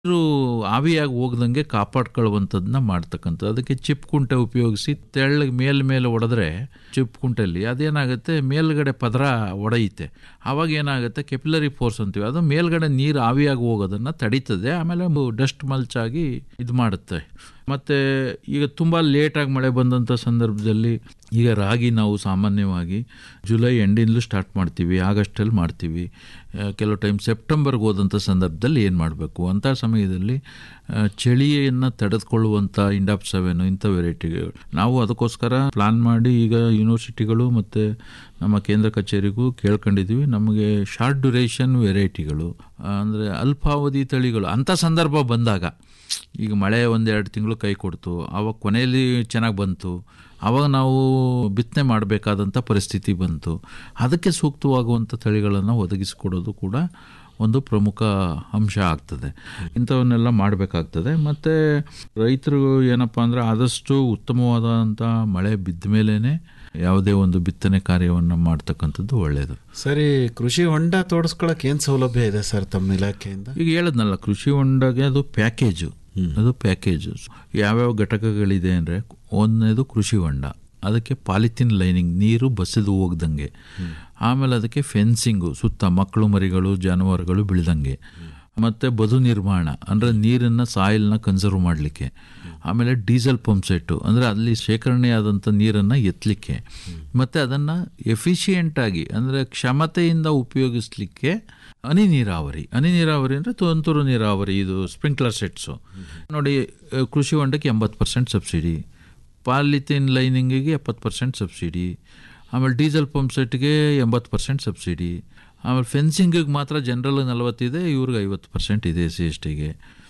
ನೀರು ಆವಿಯಾಗಿ ಹೋಗ್ದಂಗೆ ಕಾಪಾಡ್ಕೊಳ್ಳುವಂಥದ್ದನ್ನ ಮಾಡ್ತಕ್ಕಂಥದ್ದು ಅದಕ್ಕೆ ಚಿಪ್ ಕುಂಟೆ ಉಪಯೋಗಿಸಿ ತೆಳ್ಳಗೆ ಮೇಲ್ ಮೇಲೆ ಹೊಡೆದ್ರೆ ಚಿಪ್ ಕುಂಟೆಯಲ್ಲಿ ಅದೇನಾಗುತ್ತೆ ಮೇಲ್ಗಡೆ ಪದರ ಒಡೆಯುತ್ತೆ ಆವಾಗ ಏನಾಗುತ್ತೆ ಕೆಪಿಲರಿ ಫೋರ್ಸ್ ಅಂತೀವಿ ಅದು ಮೇಲ್ಗಡೆ ನೀರು ಆವಿಯಾಗಿ ಹೋಗೋದನ್ನು ತಡೀತದೆ ಆಮೇಲೆ ಡಸ್ಟ್ ಮಲ್ಚಾಗಿ ಇದು ಮಾಡುತ್ತೆ ಮತ್ತು ಈಗ ತುಂಬ ಲೇಟಾಗಿ ಮಳೆ ಬಂದಂಥ ಸಂದರ್ಭದಲ್ಲಿ ಈಗ ರಾಗಿ ನಾವು ಸಾಮಾನ್ಯವಾಗಿ ಜುಲೈ ಎಂಡಿಂದಲೂ ಸ್ಟಾರ್ಟ್ ಮಾಡ್ತೀವಿ ಆಗಸ್ಟಲ್ಲಿ ಮಾಡ್ತೀವಿ ಆ, ಕೆಲವು ಟೈಮ್ ಸೆಪ್ಟೆಂಬರ್ಗೆ ಹೋದಂಥ ಸಂದರ್ಭದಲ್ಲಿ ಏನು ಮಾಡಬೇಕು ಅಂಥ ಸಮಯದಲ್ಲಿ ಆ, ಚಳಿಯನ್ನು ತಡೆದುಕೊಳ್ಳುವಂಥ ಇಂಡಾಪ್ ಸೆವೆನ್ ಇಂಥ ವೆರೈಟಿಗಳು ನಾವು ಅದಕ್ಕೋಸ್ಕರ ಪ್ಲಾನ್ ಮಾಡಿ ಈಗ ಯೂನಿವರ್ಸಿಟಿಗಳು ಮತ್ತು ನಮ್ಮ ಕೇಂದ್ರ ಕಚೇರಿಗೂ ಕೇಳ್ಕೊಂಡಿದ್ದೀವಿ ನಮಗೆ ಶಾರ್ಟ್ ಡ್ಯುರೇಷನ್ ವೆರೈಟಿಗಳು ಅಂದರೆ ಅಲ್ಪಾವಧಿ ತಳಿಗಳು ಅಂಥ ಸಂದರ್ಭ ಬಂದಾಗ ಈಗ ಮಳೆ ಒಂದೆರಡು ತಿಂಗಳು ಕೈ ಕೊಡ್ತು ಆವಾಗ ಕೊನೆಯಲ್ಲಿ ಚೆನ್ನಾಗಿ ಬಂತು ಆವಾಗ ನಾವು ಬಿತ್ತನೆ ಮಾಡಬೇಕಾದಂಥ ಪರಿಸ್ಥಿತಿ ಬಂತು ಅದಕ್ಕೆ ಸೂಕ್ತವಾಗುವಂಥ ತಳಿಗಳನ್ನು ಒದಗಿಸಿಕೊಡೋದು ಕೂಡ ಒಂದು ಪ್ರಮುಖ ಅಂಶ ಆಗ್ತದೆ ಇಂಥವನ್ನೆಲ್ಲ ಮಾಡಬೇಕಾಗ್ತದೆ ಮತ್ತು ರೈತರು ಏನಪ್ಪ ಅಂದರೆ ಆದಷ್ಟು ಉತ್ತಮವಾದಂಥ ಮಳೆ ಬಿದ್ದ ಮೇಲೇ ಯಾವುದೇ ಒಂದು ಬಿತ್ತನೆ ಕಾರ್ಯವನ್ನು ಮಾಡ್ತಕ್ಕಂಥದ್ದು ಒಳ್ಳೆಯದು ಸರಿ ಕೃಷಿ ಹೊಂಡ ತೋಡಿಸ್ಕೊಳಕ್ ಏನ್ ಸೌಲಭ್ಯ ಇದೆ ಸರ್ ತಮ್ಮ ಇಲಾಖೆಯಿಂದ ಈಗ ಹೇಳಿದ್ನಲ್ಲ ಕೃಷಿ ಹೊಂಡಗೆ ಅದು ಪ್ಯಾಕೇಜು ಅದು ಪ್ಯಾಕೇಜು ಯಾವ್ಯಾವ ಘಟಕಗಳಿದೆ ಅಂದರೆ ಒಂದನೇದು ಕೃಷಿ ಹೊಂಡ ಅದಕ್ಕೆ ಪಾಲಿಥಿನ್ ಲೈನಿಂಗ್ ನೀರು ಬಸಿದು ಹೋಗ್ದಂಗೆ ಆಮೇಲೆ ಅದಕ್ಕೆ ಫೆನ್ಸಿಂಗು ಸುತ್ತ ಮಕ್ಕಳು ಮರಿಗಳು ಜಾನುವಾರುಗಳು ಬೀಳ್ದಂಗೆ ಮತ್ತು ಬದು ನಿರ್ಮಾಣ ಅಂದರೆ ನೀರನ್ನು ಸಾಯಿಲ್ನ ಕನ್ಸರ್ವ್ ಮಾಡಲಿಕ್ಕೆ ಆಮೇಲೆ ಡೀಸೆಲ್ ಪಂಪ್ ಸೆಟ್ಟು ಅಂದರೆ ಅಲ್ಲಿ ಶೇಖರಣೆಯಾದಂಥ ನೀರನ್ನು ಎತ್ತಲಿಕ್ಕೆ ಮತ್ತು ಅದನ್ನು ಎಫಿಷಿಯೆಂಟಾಗಿ ಅಂದರೆ ಕ್ಷಮತೆಯಿಂದ ಉಪಯೋಗಿಸ್ಲಿಕ್ಕೆ ಹನಿ ನೀರಾವರಿ ಹನಿ ನೀರಾವರಿ ಅಂದರೆ ತುಂತುರು ನೀರಾವರಿ ಇದು ಸ್ಪ್ರಿಂಕ್ಲರ್ ಸೆಟ್ಸು ನೋಡಿ ಆ, ಕೃಷಿ ಹೊಂಡಕ್ಕೆ ಎಂಬತ್ತು ಪರ್ಸೆಂಟ್ ಸಬ್ಸಿಡಿ ಪಾಲಿಥಿನ್ ಲೈನಿಂಗಿಗೆ ಎಪ್ಪತ್ತು ಪರ್ಸೆಂಟ್ ಸಬ್ಸಿಡಿ ಆಮೇಲೆ ಡೀಸೆಲ್ ಪಂಪ್ ಸೆಟ್ಗೆ ಎಂಬತ್ತು ಪರ್ಸೆಂಟ್ ಸಬ್ಸಿಡಿ ಆಮೇಲೆ ಫೆನ್ಸಿಂಗಿಗೆ ಮಾತ್ರ ಜನರಲ್ ನಲವತ್ತಿದೆ ಇವ್ರಿಗೆ ಐವತ್ತು ಪರ್ಸೆಂಟ್ ಇದೆ ಸಿ ಎಸ್ ಟಿಗೆ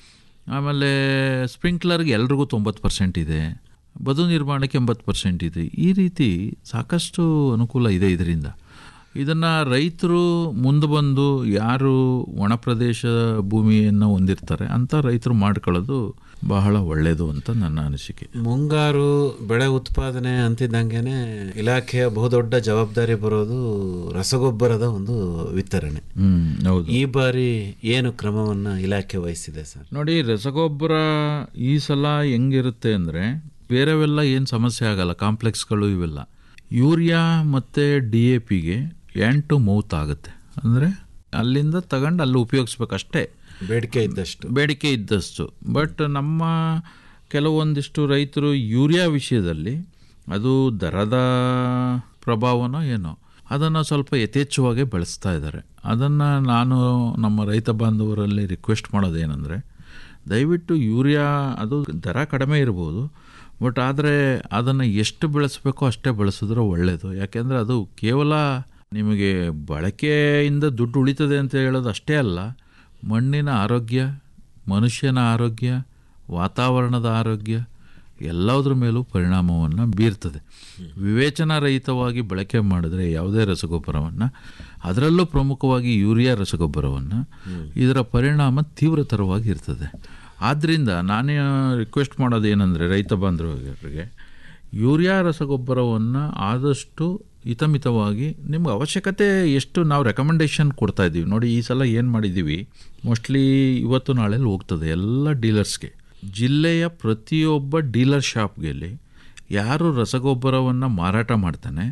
ಆಮೇಲೆ ಸ್ಪ್ರಿಂಕ್ಲರ್ಗೆ ಎಲ್ರಿಗೂ ತೊಂಬತ್ತು ಪರ್ಸೆಂಟ್ ಇದೆ ಬದು ನಿರ್ಮಾಣಕ್ಕೆ ಎಂಬತ್ತು ಪರ್ಸೆಂಟ್ ಇದೆ ಈ ರೀತಿ ಸಾಕಷ್ಟು ಅನುಕೂಲ ಇದೆ ಇದರಿಂದ ಇದನ್ನು ರೈತರು ಮುಂದೆ ಬಂದು ಯಾರು ಒಣ ಪ್ರದೇಶ ಭೂಮಿಯನ್ನು ಹೊಂದಿರ್ತಾರೆ ಅಂಥ ರೈತರು ಮಾಡ್ಕೊಳ್ಳೋದು ಬಹಳ ಒಳ್ಳೆಯದು ಅಂತ ನನ್ನ ಅನಿಸಿಕೆ ಮುಂಗಾರು ಬೆಳೆ ಉತ್ಪಾದನೆ ಅಂತಿದ್ದಂಗೆನೆ ಇಲಾಖೆಯ ಬಹುದೊಡ್ಡ ಜವಾಬ್ದಾರಿ ಬರೋದು ರಸಗೊಬ್ಬರದ ಒಂದು ವಿತರಣೆ ಹ್ಮ್ ಹೌದು ಈ ಬಾರಿ ಏನು ಕ್ರಮವನ್ನ ಇಲಾಖೆ ವಹಿಸಿದೆ ಸರ್ ನೋಡಿ ರಸಗೊಬ್ಬರ ಈ ಸಲ ಹೆಂಗಿರುತ್ತೆ ಅಂದರೆ ಬೇರೆವೆಲ್ಲ ಏನು ಸಮಸ್ಯೆ ಆಗಲ್ಲ ಕಾಂಪ್ಲೆಕ್ಸ್ಗಳು ಇವೆಲ್ಲ ಯೂರಿಯಾ ಮತ್ತು ಡಿ ಎ ಪಿಗೆ ಎಂಟು ಟು ಮೌತ್ ಆಗುತ್ತೆ ಅಂದರೆ ಅಲ್ಲಿಂದ ತಗೊಂಡು ಅಲ್ಲಿ ಉಪಯೋಗಿಸ್ಬೇಕಷ್ಟೇ ಬೇಡಿಕೆ ಇದ್ದಷ್ಟು ಬೇಡಿಕೆ ಇದ್ದಷ್ಟು ಬಟ್ ನಮ್ಮ ಕೆಲವೊಂದಿಷ್ಟು ರೈತರು ಯೂರಿಯಾ ವಿಷಯದಲ್ಲಿ ಅದು ದರದ ಪ್ರಭಾವನೋ ಏನೋ ಅದನ್ನು ಸ್ವಲ್ಪ ಯಥೇಚ್ಛವಾಗಿ ಬಳಸ್ತಾ ಇದ್ದಾರೆ ಅದನ್ನು ನಾನು ನಮ್ಮ ರೈತ ಬಾಂಧವರಲ್ಲಿ ರಿಕ್ವೆಸ್ಟ್ ಮಾಡೋದೇನೆಂದರೆ ದಯವಿಟ್ಟು ಯೂರಿಯಾ ಅದು ದರ ಕಡಿಮೆ ಇರ್ಬೋದು ಬಟ್ ಆದರೆ ಅದನ್ನು ಎಷ್ಟು ಬೆಳೆಸಬೇಕೋ ಅಷ್ಟೇ ಬಳಸಿದ್ರೆ ಒಳ್ಳೆಯದು ಯಾಕೆಂದರೆ ಅದು ಕೇವಲ ನಿಮಗೆ ಬಳಕೆಯಿಂದ ದುಡ್ಡು ಉಳಿತದೆ ಅಂತ ಹೇಳೋದು ಅಷ್ಟೇ ಅಲ್ಲ ಮಣ್ಣಿನ ಆರೋಗ್ಯ ಮನುಷ್ಯನ ಆರೋಗ್ಯ ವಾತಾವರಣದ ಆರೋಗ್ಯ ಎಲ್ಲದರ ಮೇಲೂ ಪರಿಣಾಮವನ್ನು ಬೀರ್ತದೆ ವಿವೇಚನಾ ರಹಿತವಾಗಿ ಬಳಕೆ ಮಾಡಿದ್ರೆ ಯಾವುದೇ ರಸಗೊಬ್ಬರವನ್ನು ಅದರಲ್ಲೂ ಪ್ರಮುಖವಾಗಿ ಯೂರಿಯಾ ರಸಗೊಬ್ಬರವನ್ನು ಇದರ ಪರಿಣಾಮ ತೀವ್ರತರವಾಗಿ ಇರ್ತದೆ ಆದ್ದರಿಂದ ನಾನೇ ರಿಕ್ವೆಸ್ಟ್ ಮಾಡೋದು ಏನಂದರೆ ರೈತ ಬಾಂಧವರಿಗೆ ಯೂರಿಯಾ ರಸಗೊಬ್ಬರವನ್ನು ಆದಷ್ಟು ಹಿತಮಿತವಾಗಿ ನಿಮ್ಗೆ ಅವಶ್ಯಕತೆ ಎಷ್ಟು ನಾವು ರೆಕಮೆಂಡೇಶನ್ ಕೊಡ್ತಾ ಇದ್ದೀವಿ ನೋಡಿ ಈ ಸಲ ಏನು ಮಾಡಿದ್ದೀವಿ ಮೋಸ್ಟ್ಲಿ ಇವತ್ತು ನಾಳೆಲ್ಲಿ ಹೋಗ್ತದೆ ಎಲ್ಲ ಡೀಲರ್ಸ್ಗೆ ಜಿಲ್ಲೆಯ ಪ್ರತಿಯೊಬ್ಬ ಡೀಲರ್ ಶಾಪ್ಗೆಲ್ಲಿ ಯಾರು ರಸಗೊಬ್ಬರವನ್ನು ಮಾರಾಟ ಮಾಡ್ತಾನೆ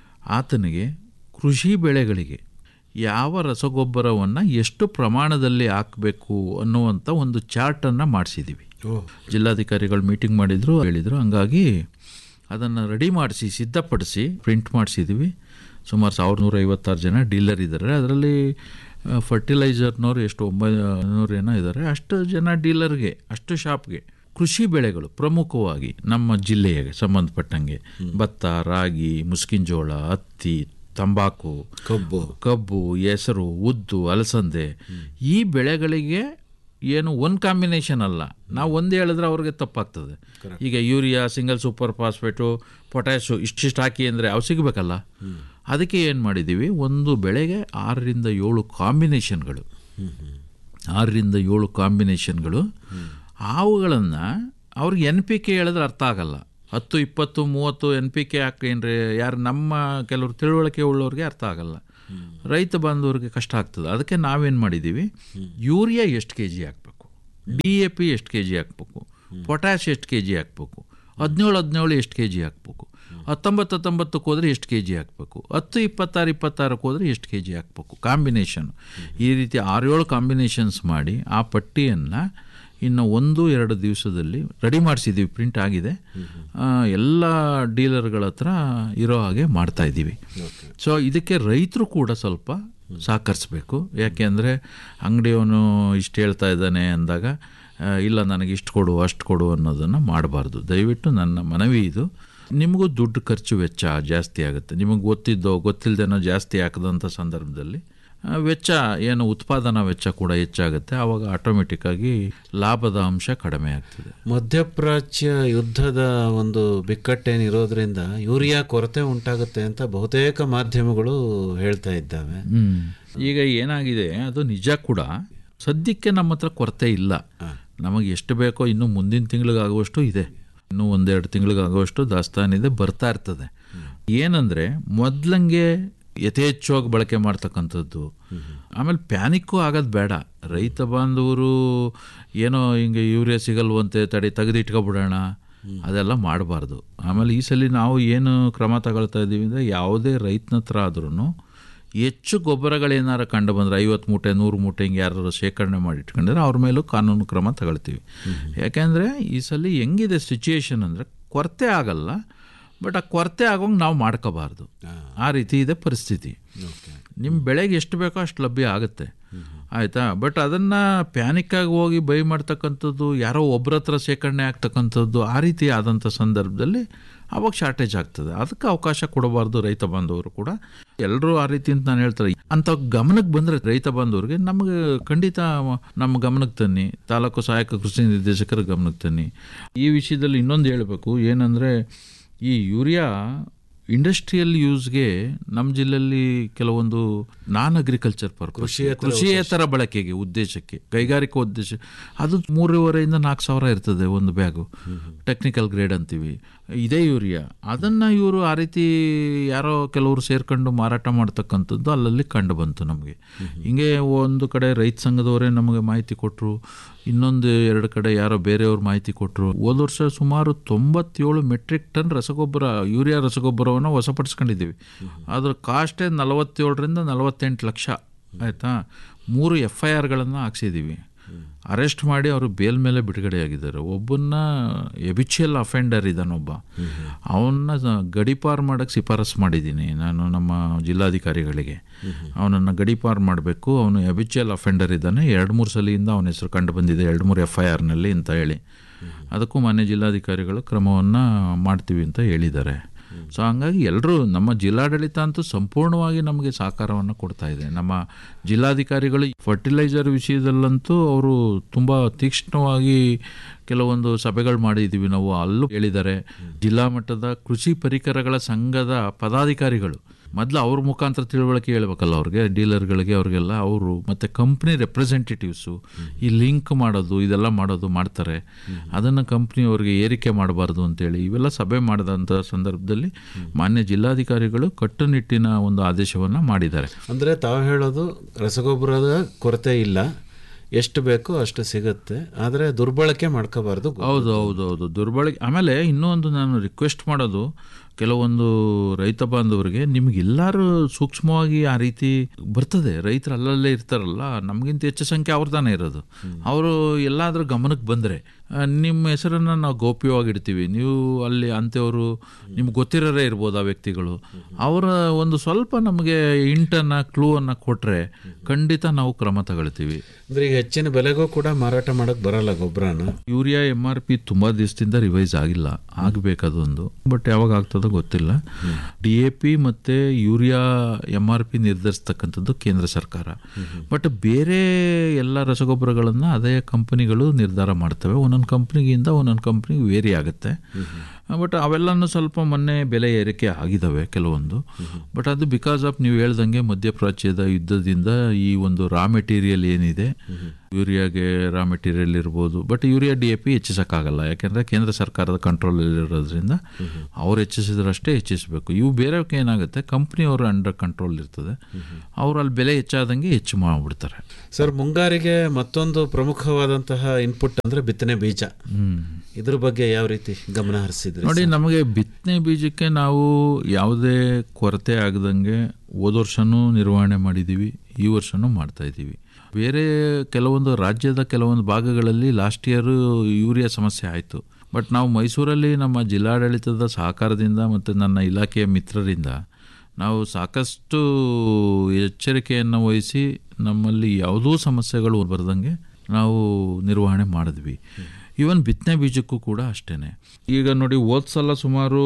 ಆತನಿಗೆ ಕೃಷಿ ಬೆಳೆಗಳಿಗೆ ಯಾವ ರಸಗೊಬ್ಬರವನ್ನು ಎಷ್ಟು ಪ್ರಮಾಣದಲ್ಲಿ ಹಾಕಬೇಕು ಅನ್ನುವಂಥ ಒಂದು ಚಾರ್ಟನ್ನು ಮಾಡಿಸಿದ್ದೀವಿ ಜಿಲ್ಲಾಧಿಕಾರಿಗಳು ಮೀಟಿಂಗ್ ಮಾಡಿದ್ರು ಹೇಳಿದರು ಹಂಗಾಗಿ ಅದನ್ನು ರೆಡಿ ಮಾಡಿಸಿ ಸಿದ್ಧಪಡಿಸಿ ಪ್ರಿಂಟ್ ಮಾಡಿಸಿದ್ದೀವಿ ಸುಮಾರು ಸಾವಿರದ ನೂರ ಐವತ್ತಾರು ಜನ ಡೀಲರ್ ಇದ್ದಾರೆ ಅದರಲ್ಲಿ ಫರ್ಟಿಲೈಸರ್ನವ್ರು ಎಷ್ಟು ಒಂಬೈನೂರು ಏನೋ ಇದ್ದಾರೆ ಅಷ್ಟು ಜನ ಡೀಲರ್ಗೆ ಅಷ್ಟು ಶಾಪ್ಗೆ ಕೃಷಿ ಬೆಳೆಗಳು ಪ್ರಮುಖವಾಗಿ ನಮ್ಮ ಜಿಲ್ಲೆಗೆ ಸಂಬಂಧಪಟ್ಟಂಗೆ ಭತ್ತ ರಾಗಿ ಮುಸ್ಕಿನ ಜೋಳ ಹತ್ತಿ ತಂಬಾಕು ಕಬ್ಬು ಕಬ್ಬು ಹೆಸರು ಉದ್ದು ಅಲಸಂದೆ ಈ ಬೆಳೆಗಳಿಗೆ ಏನು ಒಂದು ಕಾಂಬಿನೇಷನ್ ಅಲ್ಲ ನಾವು ಒಂದು ಹೇಳಿದ್ರೆ ಅವ್ರಿಗೆ ತಪ್ಪಾಗ್ತದೆ ಈಗ urea single super phosphate potash ಇಷ್ಟಿಷ್ಟು ಹಾಕಿ ಅಂದರೆ ಅವು ಸಿಗಬೇಕಲ್ಲ ಅದಕ್ಕೆ ಏನು ಮಾಡಿದ್ದೀವಿ ಒಂದು ಬೆಳೆಗೆ ಆರರಿಂದ ಏಳು ಕಾಂಬಿನೇಷನ್ಗಳು ಆರರಿಂದ ಏಳು ಕಾಂಬಿನೇಷನ್ಗಳು ಅವುಗಳನ್ನು ಅವ್ರಿಗೆ ಎನ್ ಪಿ ಕೆ ಹೇಳಿದ್ರೆ ಅರ್ಥ ಆಗಲ್ಲ ಹತ್ತು ಇಪ್ಪತ್ತು ಮೂವತ್ತು ಎನ್ ಪಿ ಕೆ ಹಾಕೇನ್ರಿ ಯಾರು ನಮ್ಮ ಕೆಲವರು ತಿಳುವಳಿಕೆ ಉಳ್ಳವ್ರಿಗೆ ಅರ್ಥ ಆಗಲ್ಲ ರೈತ ಬಾಂಧವರಿಗೆ ಕಷ್ಟ ಆಗ್ತದೆ ಅದಕ್ಕೆ ನಾವೇನು ಮಾಡಿದ್ದೀವಿ ಯೂರಿಯಾ ಎಷ್ಟು ಕೆ ಜಿ ಹಾಕಬೇಕು ಡಿ ಎ ಪಿ ಎಷ್ಟು ಕೆ ಜಿ ಹಾಕ್ಬೇಕು ಪೊಟ್ಯಾಶ್ ಎಷ್ಟು ಕೆ ಜಿ ಹಾಕ್ಬೇಕು ಹದಿನೇಳು ಹದಿನೇಳು ಎಷ್ಟು ಕೆ ಜಿ ಹಾಕ್ಬೇಕು ಹತ್ತೊಂಬತ್ತು ಹತ್ತೊಂಬತ್ತಕ್ಕೆ ಹೋದರೆ ಎಷ್ಟು ಕೆ ಜಿ ಹಾಕಬೇಕು ಹತ್ತು ಇಪ್ಪತ್ತಾರು ಇಪ್ಪತ್ತಾರಕ್ಕೆ ಹೋದರೆ ಎಷ್ಟು ಕೆ ಜಿ ಹಾಕಬೇಕು ಕಾಂಬಿನೇಷನ್ ಈ ರೀತಿ ಆರೇಳು ಕಾಂಬಿನೇಷನ್ಸ್ ಮಾಡಿ ಆ ಪಟ್ಟಿಯನ್ನು ಇನ್ನು ಒಂದು ಎರಡು ದಿವಸದಲ್ಲಿ ರೆಡಿ ಮಾಡಿಸಿದ್ದೀವಿ ಪ್ರಿಂಟ್ ಆಗಿದೆ ಆ, ಎಲ್ಲ ಡೀಲರ್ಗಳ ಹತ್ರ ಇರೋ ಹಾಗೆ ಮಾಡ್ತಾ ಇದ್ದೀವಿ ಸೊ ಇದಕ್ಕೆ ರೈತರು ಕೂಡ ಸ್ವಲ್ಪ ಸಹಕರಿಸ್ಬೇಕು ಯಾಕೆಂದರೆ ಅಂಗಡಿಯವನು ಇಷ್ಟು ಹೇಳ್ತಾ ಇದ್ದಾನೆ ಅಂದಾಗ ಆ, ಇಲ್ಲ ನನಗೆ ಇಷ್ಟು ಕೊಡು ಅಷ್ಟು ಕೊಡು ಅನ್ನೋದನ್ನು ಮಾಡಬಾರ್ದು ದಯವಿಟ್ಟು ನನ್ನ ಮನವಿ ಇದು ನಿಮಗೂ ದುಡ್ಡು ಖರ್ಚು ವೆಚ್ಚ ಜಾಸ್ತಿ ಆಗುತ್ತೆ ನಿಮಗೆ ಗೊತ್ತಿದ್ದೋ ಗೊತ್ತಿಲ್ಲದೇನೋ ಜಾಸ್ತಿ ಹಾಕದಂಥ ಸಂದರ್ಭದಲ್ಲಿ ಆ, ವೆಚ್ಚ ಏನು ಉತ್ಪಾದನಾ ವೆಚ್ಚ ಕೂಡ ಹೆಚ್ಚಾಗುತ್ತೆ ಆವಾಗ ಆಟೋಮೆಟಿಕ್ಕಾಗಿ ಲಾಭದ ಅಂಶ ಕಡಿಮೆ ಆಗ್ತದೆ ಮಧ್ಯಪ್ರಾಚ್ಯ ಯುದ್ಧದ ಒಂದು ಬಿಕ್ಕಟ್ಟೇನಿರೋದ್ರಿಂದ ಯೂರಿಯಾ ಕೊರತೆ ಉಂಟಾಗುತ್ತೆ ಅಂತ ಬಹುತೇಕ ಮಾಧ್ಯಮಗಳು ಹೇಳ್ತಾ ಇದ್ದಾವೆ ಹ್ಮ್. ಈಗ ಏನಾಗಿದೆ ಅದು ನಿಜ ಕೂಡ ಸದ್ಯಕ್ಕೆ ನಮ್ಮ ಹತ್ರ ಕೊರತೆ ಇಲ್ಲ ನಮಗೆ ಎಷ್ಟು ಬೇಕೋ ಇನ್ನು ಮುಂದಿನ ತಿಂಗಳಿಗಾಗುವಷ್ಟು ಇದೆ ಇನ್ನು ಒಂದೆರಡು ತಿಂಗಳಿಗಾಗುವಷ್ಟು ದಾಸ್ತಾನಿದೆ ಬರ್ತಾ ಇರ್ತದೆ ಏನಂದ್ರೆ ಮೊದ್ಲಂಗೆ ಯಥೇಚ್ಛವಾಗಿ ಬಳಕೆ ಮಾಡ್ತಕ್ಕಂಥದ್ದು ಆಮೇಲೆ ಪ್ಯಾನಿಕ್ಕು ಆಗೋದು ಬೇಡ ರೈತ ಬಾಂಧವರು ಏನೋ ಹಿಂಗೆ ಯೂರಿಯಾ ಸಿಗಲ್ವಂತೆ ತಡೆ ತೆಗೆದಿಟ್ಕೊಬಿಡೋಣ ಅದೆಲ್ಲ ಮಾಡಬಾರ್ದು ಆಮೇಲೆ ಈ ಸಲ ನಾವು ಏನು ಕ್ರಮ ತಗೊಳ್ತಾ ಇದ್ದೀವಿ ಅಂದರೆ ಯಾವುದೇ ರೈತನ ಹತ್ರ ಆದ್ರೂ ಹೆಚ್ಚು ಗೊಬ್ಬರಗಳೇನಾರು ಕಂಡು ಬಂದರೆ ಐವತ್ತು ಮೂಟೆ ನೂರು ಮೂಟೆ ಹಿಂಗೆ ಯಾರು ಶೇಖರಣೆ ಮಾಡಿ ಇಟ್ಕೊಂಡಿದ್ರೆ ಅವ್ರ ಮೇಲೂ ಕಾನೂನು ಕ್ರಮ ತಗೊಳ್ತೀವಿ ಯಾಕೆಂದರೆ ಈ ಸಲ ಹೆಂಗಿದೆ ಸಿಚುಯೇಷನ್ ಅಂದರೆ ಕೊರತೆ ಆಗಲ್ಲ ಬಟ್ ಆ ಕೊರತೆ ಆಗೋಂಗೆ ನಾವು ಮಾಡ್ಕೋಬಾರ್ದು ಆ ರೀತಿ ಇದೆ ಪರಿಸ್ಥಿತಿ ನಿಮ್ಮ ಬೆಳೆಗೆ ಎಷ್ಟು ಬೇಕೋ ಅಷ್ಟು ಲಭ್ಯ ಆಗುತ್ತೆ ಆಯಿತಾ ಬಟ್ ಅದನ್ನು ಪ್ಯಾನಿಕ್ಕಾಗಿ ಹೋಗಿ ಬೈ ಮಾಡ್ತಕ್ಕಂಥದ್ದು ಯಾರೋ ಒಬ್ಬರ ಹತ್ರ ಶೇಖರಣೆ ಆಗ್ತಕ್ಕಂಥದ್ದು ಆ ರೀತಿ ಆದಂಥ ಸಂದರ್ಭದಲ್ಲಿ ಆವಾಗ ಶಾರ್ಟೇಜ್ ಆಗ್ತದೆ ಅದಕ್ಕೆ ಅವಕಾಶ ಕೊಡಬಾರ್ದು ರೈತ ಬಾಂಧವರು ಕೂಡ ಎಲ್ಲರೂ ಆ ರೀತಿ ಅಂತ ನಾನು ಹೇಳ್ತಾರೆ ಅಂತ ಗಮನಕ್ಕೆ ಬಂದರೆ ರೈತ ಬಾಂಧವರಿಗೆ ನಮಗೆ ಖಂಡಿತ ನಮ್ಮ ಗಮನಕ್ಕೆ ತನ್ನಿ ತಾಲೂಕು ಸಹಾಯಕ ಕೃಷಿ ನಿರ್ದೇಶಕರ ಗಮನಕ್ಕೆ ತನ್ನಿ ಈ ವಿಷಯದಲ್ಲಿ ಇನ್ನೊಂದು ಹೇಳಬೇಕು ಏನಂದರೆ ಈ ಯೂರಿಯಾ ಇಂಡಸ್ಟ್ರಿಯಲ್ ಯೂಸ್ಗೆ ನಮ್ಮ ಜಿಲ್ಲೆಯಲ್ಲಿ ಕೆಲವೊಂದು ನಾನ್ ಅಗ್ರಿಕಲ್ಚರ್ ಪರ್ಪಸ್ ಕೃಷಿಯೇತರ ಕೃಷಿಯೇತರ ಬಳಕೆಗೆ ಉದ್ದೇಶಕ್ಕೆ ಕೈಗಾರಿಕಾ ಉದ್ದೇಶ ಅದು ಮೂರುವರೆಯಿಂದ ನಾಲ್ಕು ಸಾವಿರ ಇರ್ತದೆ ಒಂದು ಬ್ಯಾಗು ಟೆಕ್ನಿಕಲ್ ಗ್ರೇಡ್ ಅಂತೀವಿ ಇದೇ ಯೂರಿಯಾ ಅದನ್ನು ಇವರು ಆ ರೀತಿ ಯಾರೋ ಕೆಲವರು ಸೇರ್ಕೊಂಡು ಮಾರಾಟ ಮಾಡ್ತಕ್ಕಂಥದ್ದು ಅಲ್ಲಲ್ಲಿ ಕಂಡು ಬಂತು ನಮಗೆ ಹಿಂಗೆ ಒಂದು ಕಡೆ ರೈತ ಸಂಘದವರೇ ನಮಗೆ ಮಾಹಿತಿ ಕೊಟ್ಟರು ಇನ್ನೊಂದು ಎರಡು ಕಡೆ ಯಾರೋ ಬೇರೆಯವ್ರು ಮಾಹಿತಿ ಕೊಟ್ಟರು ಹೋದ ವರ್ಷ ಸುಮಾರು ತೊಂಬತ್ತೇಳು ಮೆಟ್ರಿಕ್ ಟನ್ ರಸಗೊಬ್ಬರ ಯೂರಿಯಾ ರಸಗೊಬ್ಬರವನ್ನು ವಶಪಡಿಸ್ಕೊಂಡಿದ್ದೀವಿ ಅದ್ರ ಕಾಸ್ಟೇ ನಲವತ್ತೇಳರಿಂದ ನಲವತ್ತೆಂಟು ಲಕ್ಷ ಆಯಿತಾ ಮೂರು ಎಫ್ ಐ ಆರ್ಗಳನ್ನು ಹಾಕ್ಸಿದ್ದೀವಿ ಅರೆಸ್ಟ್ ಮಾಡಿ ಅವರು ಬೇಲ್ ಮೇಲೆ ಬಿಡುಗಡೆಯಾಗಿದ್ದಾರೆ ಒಬ್ಬನ್ನ ಎಬಿಚಿಯಲ್ ಅಫೆಂಡರ್ ಇದ್ದಾನೊಬ್ಬ ಅವನ್ನ ಗಡಿಪಾರ್ ಮಾಡೋಕ್ಕೆ ಶಿಫಾರಸ್ ಮಾಡಿದ್ದೀನಿ ನಾನು ನಮ್ಮ ಜಿಲ್ಲಾಧಿಕಾರಿಗಳಿಗೆ ಅವನನ್ನು ಗಡಿಪಾರ್ ಮಾಡಬೇಕು ಅವನು ಎಬಿಚಿಯಲ್ ಅಫೆಂಡರ್ ಇದ್ದಾನೆ ಎರಡು ಮೂರು ಸಲಿಯಿಂದ ಅವನ ಹೆಸರು ಕಂಡು ಬಂದಿದೆ ಎರಡು ಮೂರು ಎಫ್ ಐ ಆರ್ನಲ್ಲಿ ಅಂತ ಹೇಳಿ ಅದಕ್ಕೂ ಮಾನ್ಯ ಜಿಲ್ಲಾಧಿಕಾರಿಗಳು ಕ್ರಮವನ್ನು ಮಾಡ್ತೀವಿ ಅಂತ ಹೇಳಿದ್ದಾರೆ ಸೊ ಹಂಗಾಗಿ ಎಲ್ಲರೂ ನಮ್ಮ ಜಿಲ್ಲಾಡಳಿತ ಅಂತೂ ಸಂಪೂರ್ಣವಾಗಿ ನಮಗೆ ಸಹಕಾರವನ್ನು ಕೊಡ್ತಾ ಇದೆ ನಮ್ಮ ಜಿಲ್ಲಾಧಿಕಾರಿಗಳು ಫರ್ಟಿಲೈಸರ್ ವಿಷಯದಲ್ಲಂತೂ ಅವರು ತುಂಬ ತೀಕ್ಷ್ಣವಾಗಿ ಕೆಲವೊಂದು ಸಭೆಗಳು ಮಾಡಿದ್ದೀವಿ ನಾವು ಅಲ್ಲೂ ಹೇಳಿದ್ದಾರೆ ಜಿಲ್ಲಾ ಮಟ್ಟದ ಕೃಷಿ ಪರಿಕರಗಳ ಸಂಘದ ಪದಾಧಿಕಾರಿಗಳು ಮೊದಲು ಅವ್ರ ಮುಖಾಂತರ ತಿಳುವಳಿಕೆ ಹೇಳ್ಬೇಕಲ್ಲ ಅವ್ರಿಗೆ ಡೀಲರ್ಗಳಿಗೆ ಅವ್ರಿಗೆಲ್ಲ ಅವರು ಮತ್ತು ಕಂಪ್ನಿ ರೆಪ್ರೆಸೆಂಟೇಟಿವ್ಸು ಈ ಲಿಂಕ್ ಮಾಡೋದು ಇದೆಲ್ಲ ಮಾಡೋದು ಮಾಡ್ತಾರೆ ಅದನ್ನು ಕಂಪ್ನಿಯವ್ರಿಗೆ ಏರಿಕೆ ಮಾಡಬಾರ್ದು ಅಂತೇಳಿ ಇವೆಲ್ಲ ಸಭೆ ಮಾಡಿದಂಥ ಸಂದರ್ಭದಲ್ಲಿ ಮಾನ್ಯ ಜಿಲ್ಲಾಧಿಕಾರಿಗಳು ಕಟ್ಟುನಿಟ್ಟಿನ ಒಂದು ಆದೇಶವನ್ನು ಮಾಡಿದ್ದಾರೆ ಅಂದರೆ ತಾವು ಹೇಳೋದು ರಸಗೊಬ್ಬರದ ಕೊರತೆ ಇಲ್ಲ ಎಷ್ಟು ಬೇಕೋ ಅಷ್ಟು ಸಿಗುತ್ತೆ ಆದರೆ ದುರ್ಬಳಕೆ ಮಾಡ್ಕೋಬಾರ್ದು ಹೌದು ಹೌದು ಹೌದು ದುರ್ಬಳಕೆ ಆಮೇಲೆ ಇನ್ನೂ ಒಂದು ನಾನು ರಿಕ್ವೆಸ್ಟ್ ಮಾಡೋದು ಕೆಲವೊಂದು ರೈತ ಬಾಂಧವರಿಗೆ ನಿಮ್ಗೆಲ್ಲರೂ ಸೂಕ್ಷ್ಮವಾಗಿ ಆ ರೀತಿ ಬರ್ತದೆ ರೈತರು ಅಲ್ಲಲ್ಲೇ ಇರ್ತಾರಲ್ಲ ನಮಗಿಂತ ಹೆಚ್ಚು ಸಂಖ್ಯೆ ಅವ್ರ ತಾನೇ ಇರೋದು ಅವರು ಎಲ್ಲಾದರೂ ಗಮನಕ್ಕೆ ಬಂದರೆ ನಿಮ್ಮ ಹೆಸರನ್ನು ನಾವು ಗೌಪ್ಯವಾಗಿ ಇಡ್ತೀವಿ ನೀವು ಅಲ್ಲಿ ಅಂಥವರು ನಿಮ್ಗೆ ಗೊತ್ತಿರೋರೇ ಇರ್ಬೋದು ಆ ವ್ಯಕ್ತಿಗಳು ಅವರ ಒಂದು ಸ್ವಲ್ಪ ನಮಗೆ ಇಂಟನ್ನು ಕ್ಲೂವನ್ನು ಕೊಟ್ಟರೆ ಖಂಡಿತ ನಾವು ಕ್ರಮ ತಗೊಳ್ತೀವಿ ಅಂದರೆ ಈಗ ಹೆಚ್ಚಿನ ಬೆಲೆಗೂ ಕೂಡ ಮಾರಾಟ ಮಾಡೋಕ್ಕೆ ಬರಲ್ಲ ಗೊಬ್ಬರನ ಯೂರಿಯಾ ಎಮ್ ಆರ್ ಪಿ ತುಂಬ ದಿವಸದಿಂದ ರಿವೈಸ್ ಆಗಿಲ್ಲ ಆಗಬೇಕದೊಂದು ಬಟ್ ಯಾವಾಗ ಆಗ್ತದೋ ಗೊತ್ತಿಲ್ಲ ಡಿ ಎ ಪಿ ಮತ್ತು ಯೂರಿಯಾ ಎಮ್ ಆರ್ ಪಿ ನಿರ್ಧರಿಸ್ತಕ್ಕಂಥದ್ದು ಕೇಂದ್ರ ಸರ್ಕಾರ ಬಟ್ ಬೇರೆ ಎಲ್ಲ ರಸಗೊಬ್ಬರಗಳನ್ನು ಅದೇ ಕಂಪನಿಗಳು ನಿರ್ಧಾರ ಮಾಡ್ತವೆ ಒಂದೊಂದು ಕಂಪ್ನಿಗಿಂತ ಒಂದೊಂದು ಕಂಪ್ನಿಗೆ ವೇರಿ ಆಗುತ್ತೆ ಬಟ್ ಅವೆಲ್ಲನೂ ಸ್ವಲ್ಪ ಮೊನ್ನೆ ಬೆಲೆ ಏರಿಕೆ ಆಗಿದ್ದಾವೆ ಕೆಲವೊಂದು ಬಟ್ ಅದು ಬಿಕಾಸ್ ಆಫ್ ನೀವು ಹೇಳ್ದಂಗೆ ಮಧ್ಯಪ್ರಾಚ್ಯದ ಯುದ್ಧದಿಂದ ಈ ಒಂದು ರಾ ಮೆಟೀರಿಯಲ್ ಏನಿದೆ ಯೂರಿಯಾಗೆ ರಾ ಮೆಟೀರಿಯಲ್ ಇರ್ಬೋದು but urea D A P ಹೆಚ್ಚಿಸೋಕ್ಕಾಗಲ್ಲ ಯಾಕೆಂದರೆ ಕೇಂದ್ರ ಸರ್ಕಾರದ ಕಂಟ್ರೋಲಲ್ಲಿರೋದ್ರಿಂದ ಅವ್ರು ಹೆಚ್ಚಿಸಿದ್ರಷ್ಟೇ ಹೆಚ್ಚಿಸಬೇಕು ಇವು ಬೇರೆಯವಕ್ಕೆ ಏನಾಗುತ್ತೆ ಕಂಪ್ನಿಯವರು ಅಂಡರ್ ಕಂಟ್ರೋಲ್ ಇರ್ತದೆ ಅವ್ರು ಅಲ್ಲಿ ಬೆಲೆ ಹೆಚ್ಚಾದಂಗೆ ಹೆಚ್ಚು ಮಾಡಿಬಿಡ್ತಾರೆ ಸರ್ ಮುಂಗಾರಿಗೆ ಮತ್ತೊಂದು ಪ್ರಮುಖವಾದಂತಹ ಇನ್ಪುಟ್ ಅಂದ್ರೆ ಬಿತ್ತನೆ ಬೀಜ ಹ್ಮ್ ಇದ್ರ ಬಗ್ಗೆ ಯಾವ ರೀತಿ ಗಮನ ಹರಿಸಿದ್ರಿ ನೋಡಿ ನಮಗೆ ಬಿತ್ತನೆ ಬೀಜಕ್ಕೆ ನಾವು ಯಾವುದೇ ಕೊರತೆ ಆಗದಂಗೆ ಹೋದ ವರ್ಷನೂ ನಿರ್ವಹಣೆ ಮಾಡಿದ್ದೀವಿ ಈ ವರ್ಷನೂ ಮಾಡ್ತಾ ಇದ್ದೀವಿ ಬೇರೆ ಕೆಲವೊಂದು ರಾಜ್ಯದ ಕೆಲವೊಂದು ಭಾಗಗಳಲ್ಲಿ ಲಾಸ್ಟ್ ಇಯರ್ ಯೂರಿಯಾ ಸಮಸ್ಯೆ ಆಯಿತು ಬಟ್ ನಾವು ಮೈಸೂರಲ್ಲಿ ನಮ್ಮ ಜಿಲ್ಲಾಡಳಿತದ ಸಹಕಾರದಿಂದ ಮತ್ತು ನನ್ನ ಇಲಾಖೆಯ ಮಿತ್ರರಿಂದ ನಾವು ಸಾಕಷ್ಟು ಎಚ್ಚರಿಕೆಯನ್ನು ವಹಿಸಿ ನಮ್ಮಲ್ಲಿ ಯಾವುದೂ ಸಮಸ್ಯೆಗಳು ಬರದಂಗೆ ನಾವು ನಿರ್ವಹಣೆ ಮಾಡಿದ್ವಿ ಈವನ್ ಬಿತ್ತನೆ ಬೀಜಕ್ಕೂ ಕೂಡ ಅಷ್ಟೇ ಈಗ ನೋಡಿ ಹೋದ ಸಲ ಸುಮಾರು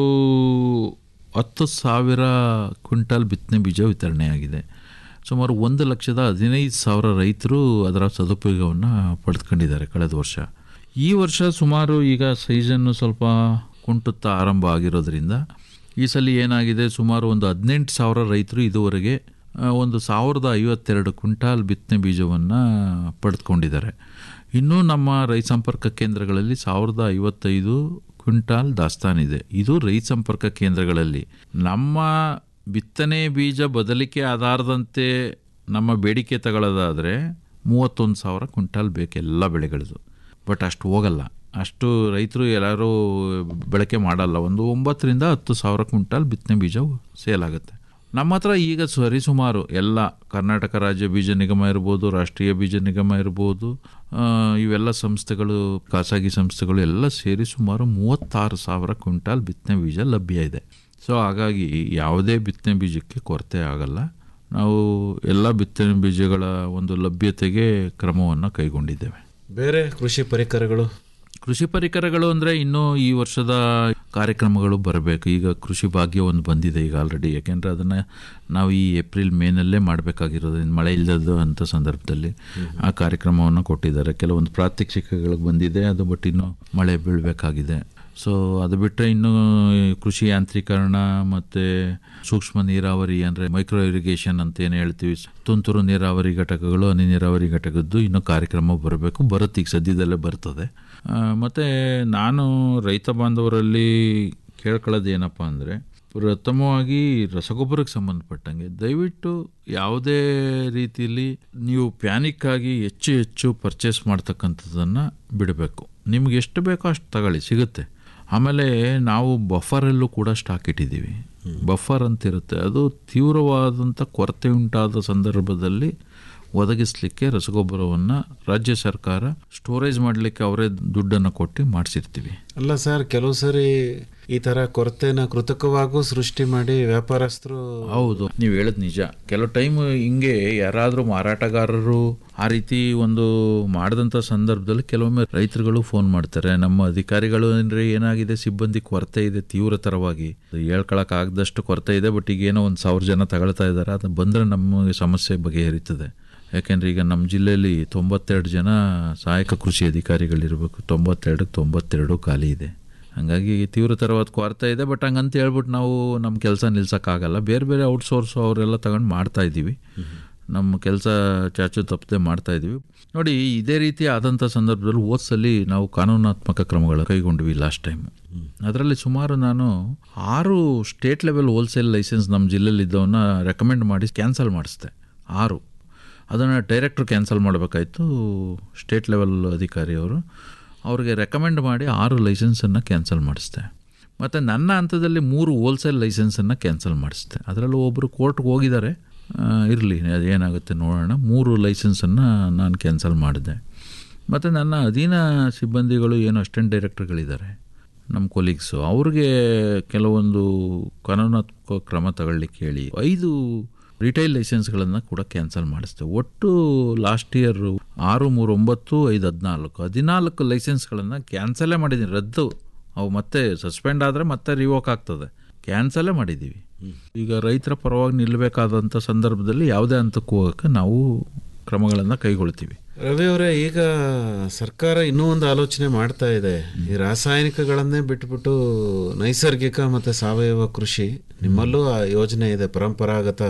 ಹತ್ತು ಸಾವಿರ ಕ್ವಿಂಟಲ್ ಬಿತ್ತನೆ ಬೀಜ ವಿತರಣೆಯಾಗಿದೆ ಸುಮಾರು ಒಂದು ಲಕ್ಷದ ಹದಿನೈದು ಸಾವಿರ ರೈತರು ಅದರ ಸದುಪಯೋಗವನ್ನು ಪಡೆದುಕೊಂಡಿದ್ದಾರೆ ಕಳೆದ ವರ್ಷ ಈ ವರ್ಷ ಸುಮಾರು ಈಗ ಸೀಸನ್ನು ಸ್ವಲ್ಪ ಕುಂಟುತ್ತಾ ಆರಂಭ ಆಗಿರೋದ್ರಿಂದ ಈ ಸಲ ಏನಾಗಿದೆ ಸುಮಾರು ಒಂದು ಹದಿನೆಂಟು ಸಾವಿರ ರೈತರು ಇದುವರೆಗೆ ಆ, ಒಂದು ಸಾವಿರದ ಐವತ್ತೆರಡು ಕ್ವಿಂಟಾಲ್ ಬಿತ್ತನೆ ಬೀಜವನ್ನು ಪಡೆದುಕೊಂಡಿದ್ದಾರೆ ಇನ್ನೂ ನಮ್ಮ ರೈತ ಸಂಪರ್ಕ ಕೇಂದ್ರಗಳಲ್ಲಿ ಸಾವಿರದ ಐವತ್ತೈದು ಕ್ವಿಂಟಾಲ್ ದಾಸ್ತಾನಿದೆ ಇದು ರೈತ ಸಂಪರ್ಕ ಕೇಂದ್ರಗಳಲ್ಲಿ ನಮ್ಮ ಬಿತ್ತನೆ ಬೀಜ ಬದಲಿಕೆ ಆಧಾರದಂತೆ ನಮ್ಮ ಬೇಡಿಕೆ ತಗೊಳ್ಳೋದಾದರೆ ಮೂವತ್ತೊಂದು ಸಾವಿರ ಕ್ವಿಂಟಾಲ್ ಬೇಕು ಎಲ್ಲ ಬೆಳೆಗಳದು ಬಟ್ ಅಷ್ಟು ಹೋಗಲ್ಲ ಅಷ್ಟು ರೈತರು ಎಲ್ಲರೂ ಬಳಕೆ ಮಾಡಲ್ಲ ಒಂದು ಒಂಬತ್ತರಿಂದ ಹತ್ತು ಸಾವಿರ ಕ್ವಿಂಟಾಲ್ ಬಿತ್ತನೆ ಬೀಜ ಸೇಲ್ ಆಗುತ್ತೆ ನಮ್ಮ ಹತ್ರ ಈಗ ಸರಿಸುಮಾರು ಎಲ್ಲ ಕರ್ನಾಟಕ ರಾಜ್ಯ ಬೀಜ ನಿಗಮ ಇರ್ಬೋದು ರಾಷ್ಟ್ರೀಯ ಬೀಜ ನಿಗಮ ಇರ್ಬೋದು ಆ, ಇವೆಲ್ಲ ಸಂಸ್ಥೆಗಳು ಖಾಸಗಿ ಸಂಸ್ಥೆಗಳು ಎಲ್ಲ ಸೇರಿ ಸುಮಾರು ಮೂವತ್ತಾರು ಸಾವಿರ ಕ್ವಿಂಟಾಲ್ ಬಿತ್ತನೆ ಬೀಜ ಲಭ್ಯ ಇದೆ ಸೊ ಹಾಗಾಗಿ ಯಾವುದೇ ಬಿತ್ತನೆ ಬೀಜಕ್ಕೆ ಕೊರತೆ ಆಗಲ್ಲ ನಾವು ಎಲ್ಲ ಬಿತ್ತನೆ ಬೀಜಗಳ ಒಂದು ಲಭ್ಯತೆಗೆ ಕ್ರಮವನ್ನು ಕೈಗೊಂಡಿದ್ದೇವೆ ಬೇರೆ ಕೃಷಿ ಪರಿಕರಗಳು ಕೃಷಿ ಪರಿಕರಗಳು ಅಂದರೆ ಇನ್ನೂ ಈ ವರ್ಷದ ಕಾರ್ಯಕ್ರಮಗಳು ಬರಬೇಕು ಈಗ ಕೃಷಿ ಭಾಗ್ಯ ಒಂದು ಬಂದಿದೆ ಈಗ ಆಲ್ರೆಡಿ ಯಾಕೆಂದರೆ ಅದನ್ನು ನಾವು ಈ ಏಪ್ರಿಲ್ ಮೇನಲ್ಲೇ ಮಾಡಬೇಕಾಗಿರೋದ್ರಿಂದ ಮಳೆ ಇಲ್ಲದ ಅಂಥ ಸಂದರ್ಭದಲ್ಲಿ ಆ ಕಾರ್ಯಕ್ರಮವನ್ನು ಕೊಟ್ಟಿದ್ದಾರೆ ಕೆಲವೊಂದು ಪ್ರಾತ್ಯಕ್ಷಿಕೆಗಳಿಗೆ ಬಂದಿದೆ ಅದು ಬಟ್ ಇನ್ನೂ ಮಳೆ ಬೀಳಬೇಕಾಗಿದೆ ಸೊ ಅದು ಬಿಟ್ಟರೆ ಇನ್ನು ಕೃಷಿ ಯಾಂತ್ರೀಕರಣ ಮತ್ತು ಸೂಕ್ಷ್ಮ ನೀರಾವರಿ ಅಂದರೆ ಮೈಕ್ರೋ ಇರಿಗೇಷನ್ ಅಂತ ಏನು ಹೇಳ್ತೀವಿ ತುಂತುರು ನೀರಾವರಿ ಘಟಕಗಳು ಹನಿ ನೀರಾವರಿ ಘಟಕದ್ದು ಇನ್ನೂ ಕಾರ್ಯಕ್ರಮ ಬರಬೇಕು ಬರುತ್ತೆ ಈಗ ಸದ್ಯದಲ್ಲೇ ಬರ್ತದೆ ಆ, ಮತ್ತೆ ನಾನು ರೈತ ಬಾಂಧವರಲ್ಲಿ ಕೇಳ್ಕೊಳ್ಳೋದು ಏನಪ್ಪ ಅಂದರೆ ಪ್ರಥಮವಾಗಿ ರಸಗೊಬ್ಬರಕ್ಕೆ ಸಂಬಂಧಪಟ್ಟಂಗೆ ದಯವಿಟ್ಟು ಯಾವುದೇ ರೀತಿಯಲ್ಲಿ ನೀವು ಪ್ಯಾನಿಕ್ ಆಗಿ ಹೆಚ್ಚು ಹೆಚ್ಚು ಪರ್ಚೇಸ್ ಮಾಡ್ತಕ್ಕಂಥದ್ದನ್ನು ಬಿಡಬೇಕು ನಿಮ್ಗೆ ಎಷ್ಟು ಬೇಕೋ ಅಷ್ಟು ತಗೊಳ್ಳಿ ಸಿಗುತ್ತೆ ಆಮೇಲೆ ನಾವು ಬಫರಲ್ಲೂ ಕೂಡ ಸ್ಟಾಕ್ ಇಟ್ಟಿದ್ದೀವಿ ಬಫರ್ ಅಂತ ಇರುತ್ತೆ ಅದು ತೀವ್ರವಾದಂಥ ಕೊರತೆ ಉಂಟಾದ ಸಂದರ್ಭದಲ್ಲಿ ಒದಗಿಸಲಿಕ್ಕೆ ರಸಗೊಬ್ಬರವನ್ನು ರಾಜ್ಯ ಸರ್ಕಾರ ಸ್ಟೋರೇಜ್ ಮಾಡಲಿಕ್ಕೆ ಅವರೇ ದುಡ್ಡನ್ನು ಕೊಟ್ಟು ಮಾಡಿಸಿರ್ತೀವಿ ಅಲ್ಲ ಸರ್ ಕೆಲವು ಸರಿ ಈ ತರ ಕೊರತೆನ ಕೃತಕವಾಗೂ ಸೃಷ್ಟಿ ಮಾಡಿ ವ್ಯಾಪಾರಸ್ಥರು ಹೌದು ನೀವು ಹೇಳೋದು ನಿಜ ಕೆಲವು ಟೈಮ್ ಹಿಂಗೆ ಯಾರಾದರೂ ಮಾರಾಟಗಾರರು ಆ ರೀತಿ ಒಂದು ಮಾಡಿದಂಥ ಸಂದರ್ಭದಲ್ಲಿ ಕೆಲವೊಮ್ಮೆ ರೈತರುಗಳು ಫೋನ್ ಮಾಡ್ತಾರೆ ನಮ್ಮ ಅಧಿಕಾರಿಗಳು ಅಂದರೆ ಏನಾಗಿದೆ ಸಿಬ್ಬಂದಿ ಕೊರತೆ ಇದೆ ತೀವ್ರತರವಾಗಿ ಹೇಳ್ಕೊಳಕ್ ಆಗದಷ್ಟು ಕೊರತೆ ಇದೆ ಬಟ್ ಈಗ ಏನೋ ಒಂದು ಸಾವಿರ ಜನ ತಗೊಳ್ತಾ ಇದ್ದಾರೆ ಅದು ಬಂದರೆ ನಮ್ಮ ಸಮಸ್ಯೆ ಬಗೆಹರಿತದೆ ಯಾಕೆಂದ್ರೆ ಈಗ ನಮ್ಮ ಜಿಲ್ಲೆಯಲ್ಲಿ ತೊಂಬತ್ತೆರಡು ಜನ ಸಹಾಯಕ ಕೃಷಿ ಅಧಿಕಾರಿಗಳಿರಬೇಕು ತೊಂಬತ್ತೆರಡಕ್ಕೆ ತೊಂಬತ್ತೆರಡು ಖಾಲಿ ಇದೆ ಹಾಗಾಗಿ ತೀವ್ರತರವಾದ ಕೊರತೆ ಇದೆ ಬಟ್ ಹಂಗಂತ ಹೇಳ್ಬಿಟ್ಟು ನಾವು ನಮ್ಮ ಕೆಲಸ ನಿಲ್ಸೋಕ್ಕಾಗಲ್ಲ ಬೇರೆ ಬೇರೆ ಔಟ್ಸೋರ್ಸ್ ಅವರೆಲ್ಲ ತಗೊಂಡು ಮಾಡ್ತಾ ಇದ್ದೀವಿ ನಮ್ಮ ಕೆಲಸ ಚಾಚು ತಪ್ಪದೆ ಮಾಡ್ತಾ ಇದ್ದೀವಿ ನೋಡಿ ಇದೇ ರೀತಿ ಆದಂಥ ಸಂದರ್ಭದಲ್ಲಿ ಓದ್ಸಲಿ ನಾವು ಕಾನೂನಾತ್ಮಕ ಕ್ರಮಗಳು ಕೈಗೊಂಡ್ವಿ ಲಾಸ್ಟ್ ಟೈಮ್ ಅದರಲ್ಲಿ ಸುಮಾರು ನಾನು ಆರು ಸ್ಟೇಟ್ ಲೆವೆಲ್ ಹೋಲ್ಸೇಲ್ ಲೈಸೆನ್ಸ್ ನಮ್ಮ ಜಿಲ್ಲೆಯಲ್ಲಿದ್ದವನ್ನ ರೆಕಮೆಂಡ್ ಮಾಡಿ ಕ್ಯಾನ್ಸಲ್ ಮಾಡಿಸ್ದೆ ಆರು ಅದನ್ನು ಡೈರೆಕ್ಟ್ರು ಕ್ಯಾನ್ಸಲ್ ಮಾಡಬೇಕಾಯ್ತು ಸ್ಟೇಟ್ ಲೆವೆಲ್ ಅಧಿಕಾರಿಯವರು ಅವ್ರಿಗೆ ರೆಕಮೆಂಡ್ ಮಾಡಿ ಆರು ಲೈಸೆನ್ಸನ್ನು ಕ್ಯಾನ್ಸಲ್ ಮಾಡಿಸ್ದೆ ಮತ್ತು ನನ್ನ ಹಂತದಲ್ಲಿ ಮೂರು ಹೋಲ್ಸೇಲ್ ಲೈಸೆನ್ಸನ್ನು ಕ್ಯಾನ್ಸಲ್ ಮಾಡಿಸ್ದೆ ಅದರಲ್ಲೂ ಒಬ್ಬರು ಕೋರ್ಟ್ಗೆ ಹೋಗಿದ್ದಾರೆ ಇರಲಿ ಅದೇನಾಗುತ್ತೆ ನೋಡೋಣ ಮೂರು ಲೈಸೆನ್ಸನ್ನು ನಾನು ಕ್ಯಾನ್ಸಲ್ ಮಾಡಿದೆ ಮತ್ತು ನನ್ನ ಅಧೀನ ಸಿಬ್ಬಂದಿಗಳು ಏನು ಅಸಿಸ್ಟೆಂಟ್ ಡೈರೆಕ್ಟರ್ಗಳಿದ್ದಾರೆ ನಮ್ಮ ಕೊಲೀಗ್ಸು ಅವ್ರಿಗೆ ಕೆಲವೊಂದು ಕಾನೂನಾತ್ಮಕ ಕ್ರಮ ತಗೊಳ್ಳಿಕ್ಕೆ ಹೇಳಿ ಐದು ರಿಟೈಲ್ ಲೈಸೆನ್ಸ್ಗಳನ್ನು ಕೂಡ ಕ್ಯಾನ್ಸಲ್ ಮಾಡಿಸ್ದೆ ಒಟ್ಟು ಲಾಸ್ಟ್ ಇಯರ್ ಆರು ಮೂರು ಒಂಬತ್ತು ಐದು ಹದಿನಾಲ್ಕು ಹದಿನಾಲ್ಕು ಲೈಸೆನ್ಸ್ಗಳನ್ನು ಕ್ಯಾನ್ಸಲೇ ಮಾಡಿದ್ದೀನಿ ರದ್ದು ಅವು ಮತ್ತೆ ಸಸ್ಪೆಂಡ್ ಆದರೆ ಮತ್ತೆ ರಿವೋಕ್ ಆಗ್ತದೆ ಕ್ಯಾನ್ಸಲೇ ಮಾಡಿದ್ದೀವಿ ಈಗ ರೈತರ ಪರವಾಗಿ ನಿಲ್ಲಬೇಕಾದಂಥ ಸಂದರ್ಭದಲ್ಲಿ ಯಾವುದೇ ಹಂತಕ್ಕೂ ಹೋಗೋಕ್ಕೆ ನಾವು ಕ್ರಮಗಳನ್ನು ಕೈಗೊಳ್ತೀವಿ ರವಿ ಅವರೇ ಈಗ ಸರ್ಕಾರ ಇನ್ನೂ ಒಂದು ಆಲೋಚನೆ ಮಾಡ್ತಾ ಇದೆ ಈ ರಾಸಾಯನಿಕಗಳನ್ನೇ ಬಿಟ್ಬಿಟ್ಟು ನೈಸರ್ಗಿಕ ಮತ್ತೆ ಸಾವಯವ ಕೃಷಿ ನಿಮ್ಮಲ್ಲೂ ಆ ಯೋಜನೆ ಇದೆ ಪರಂಪರಾಗತ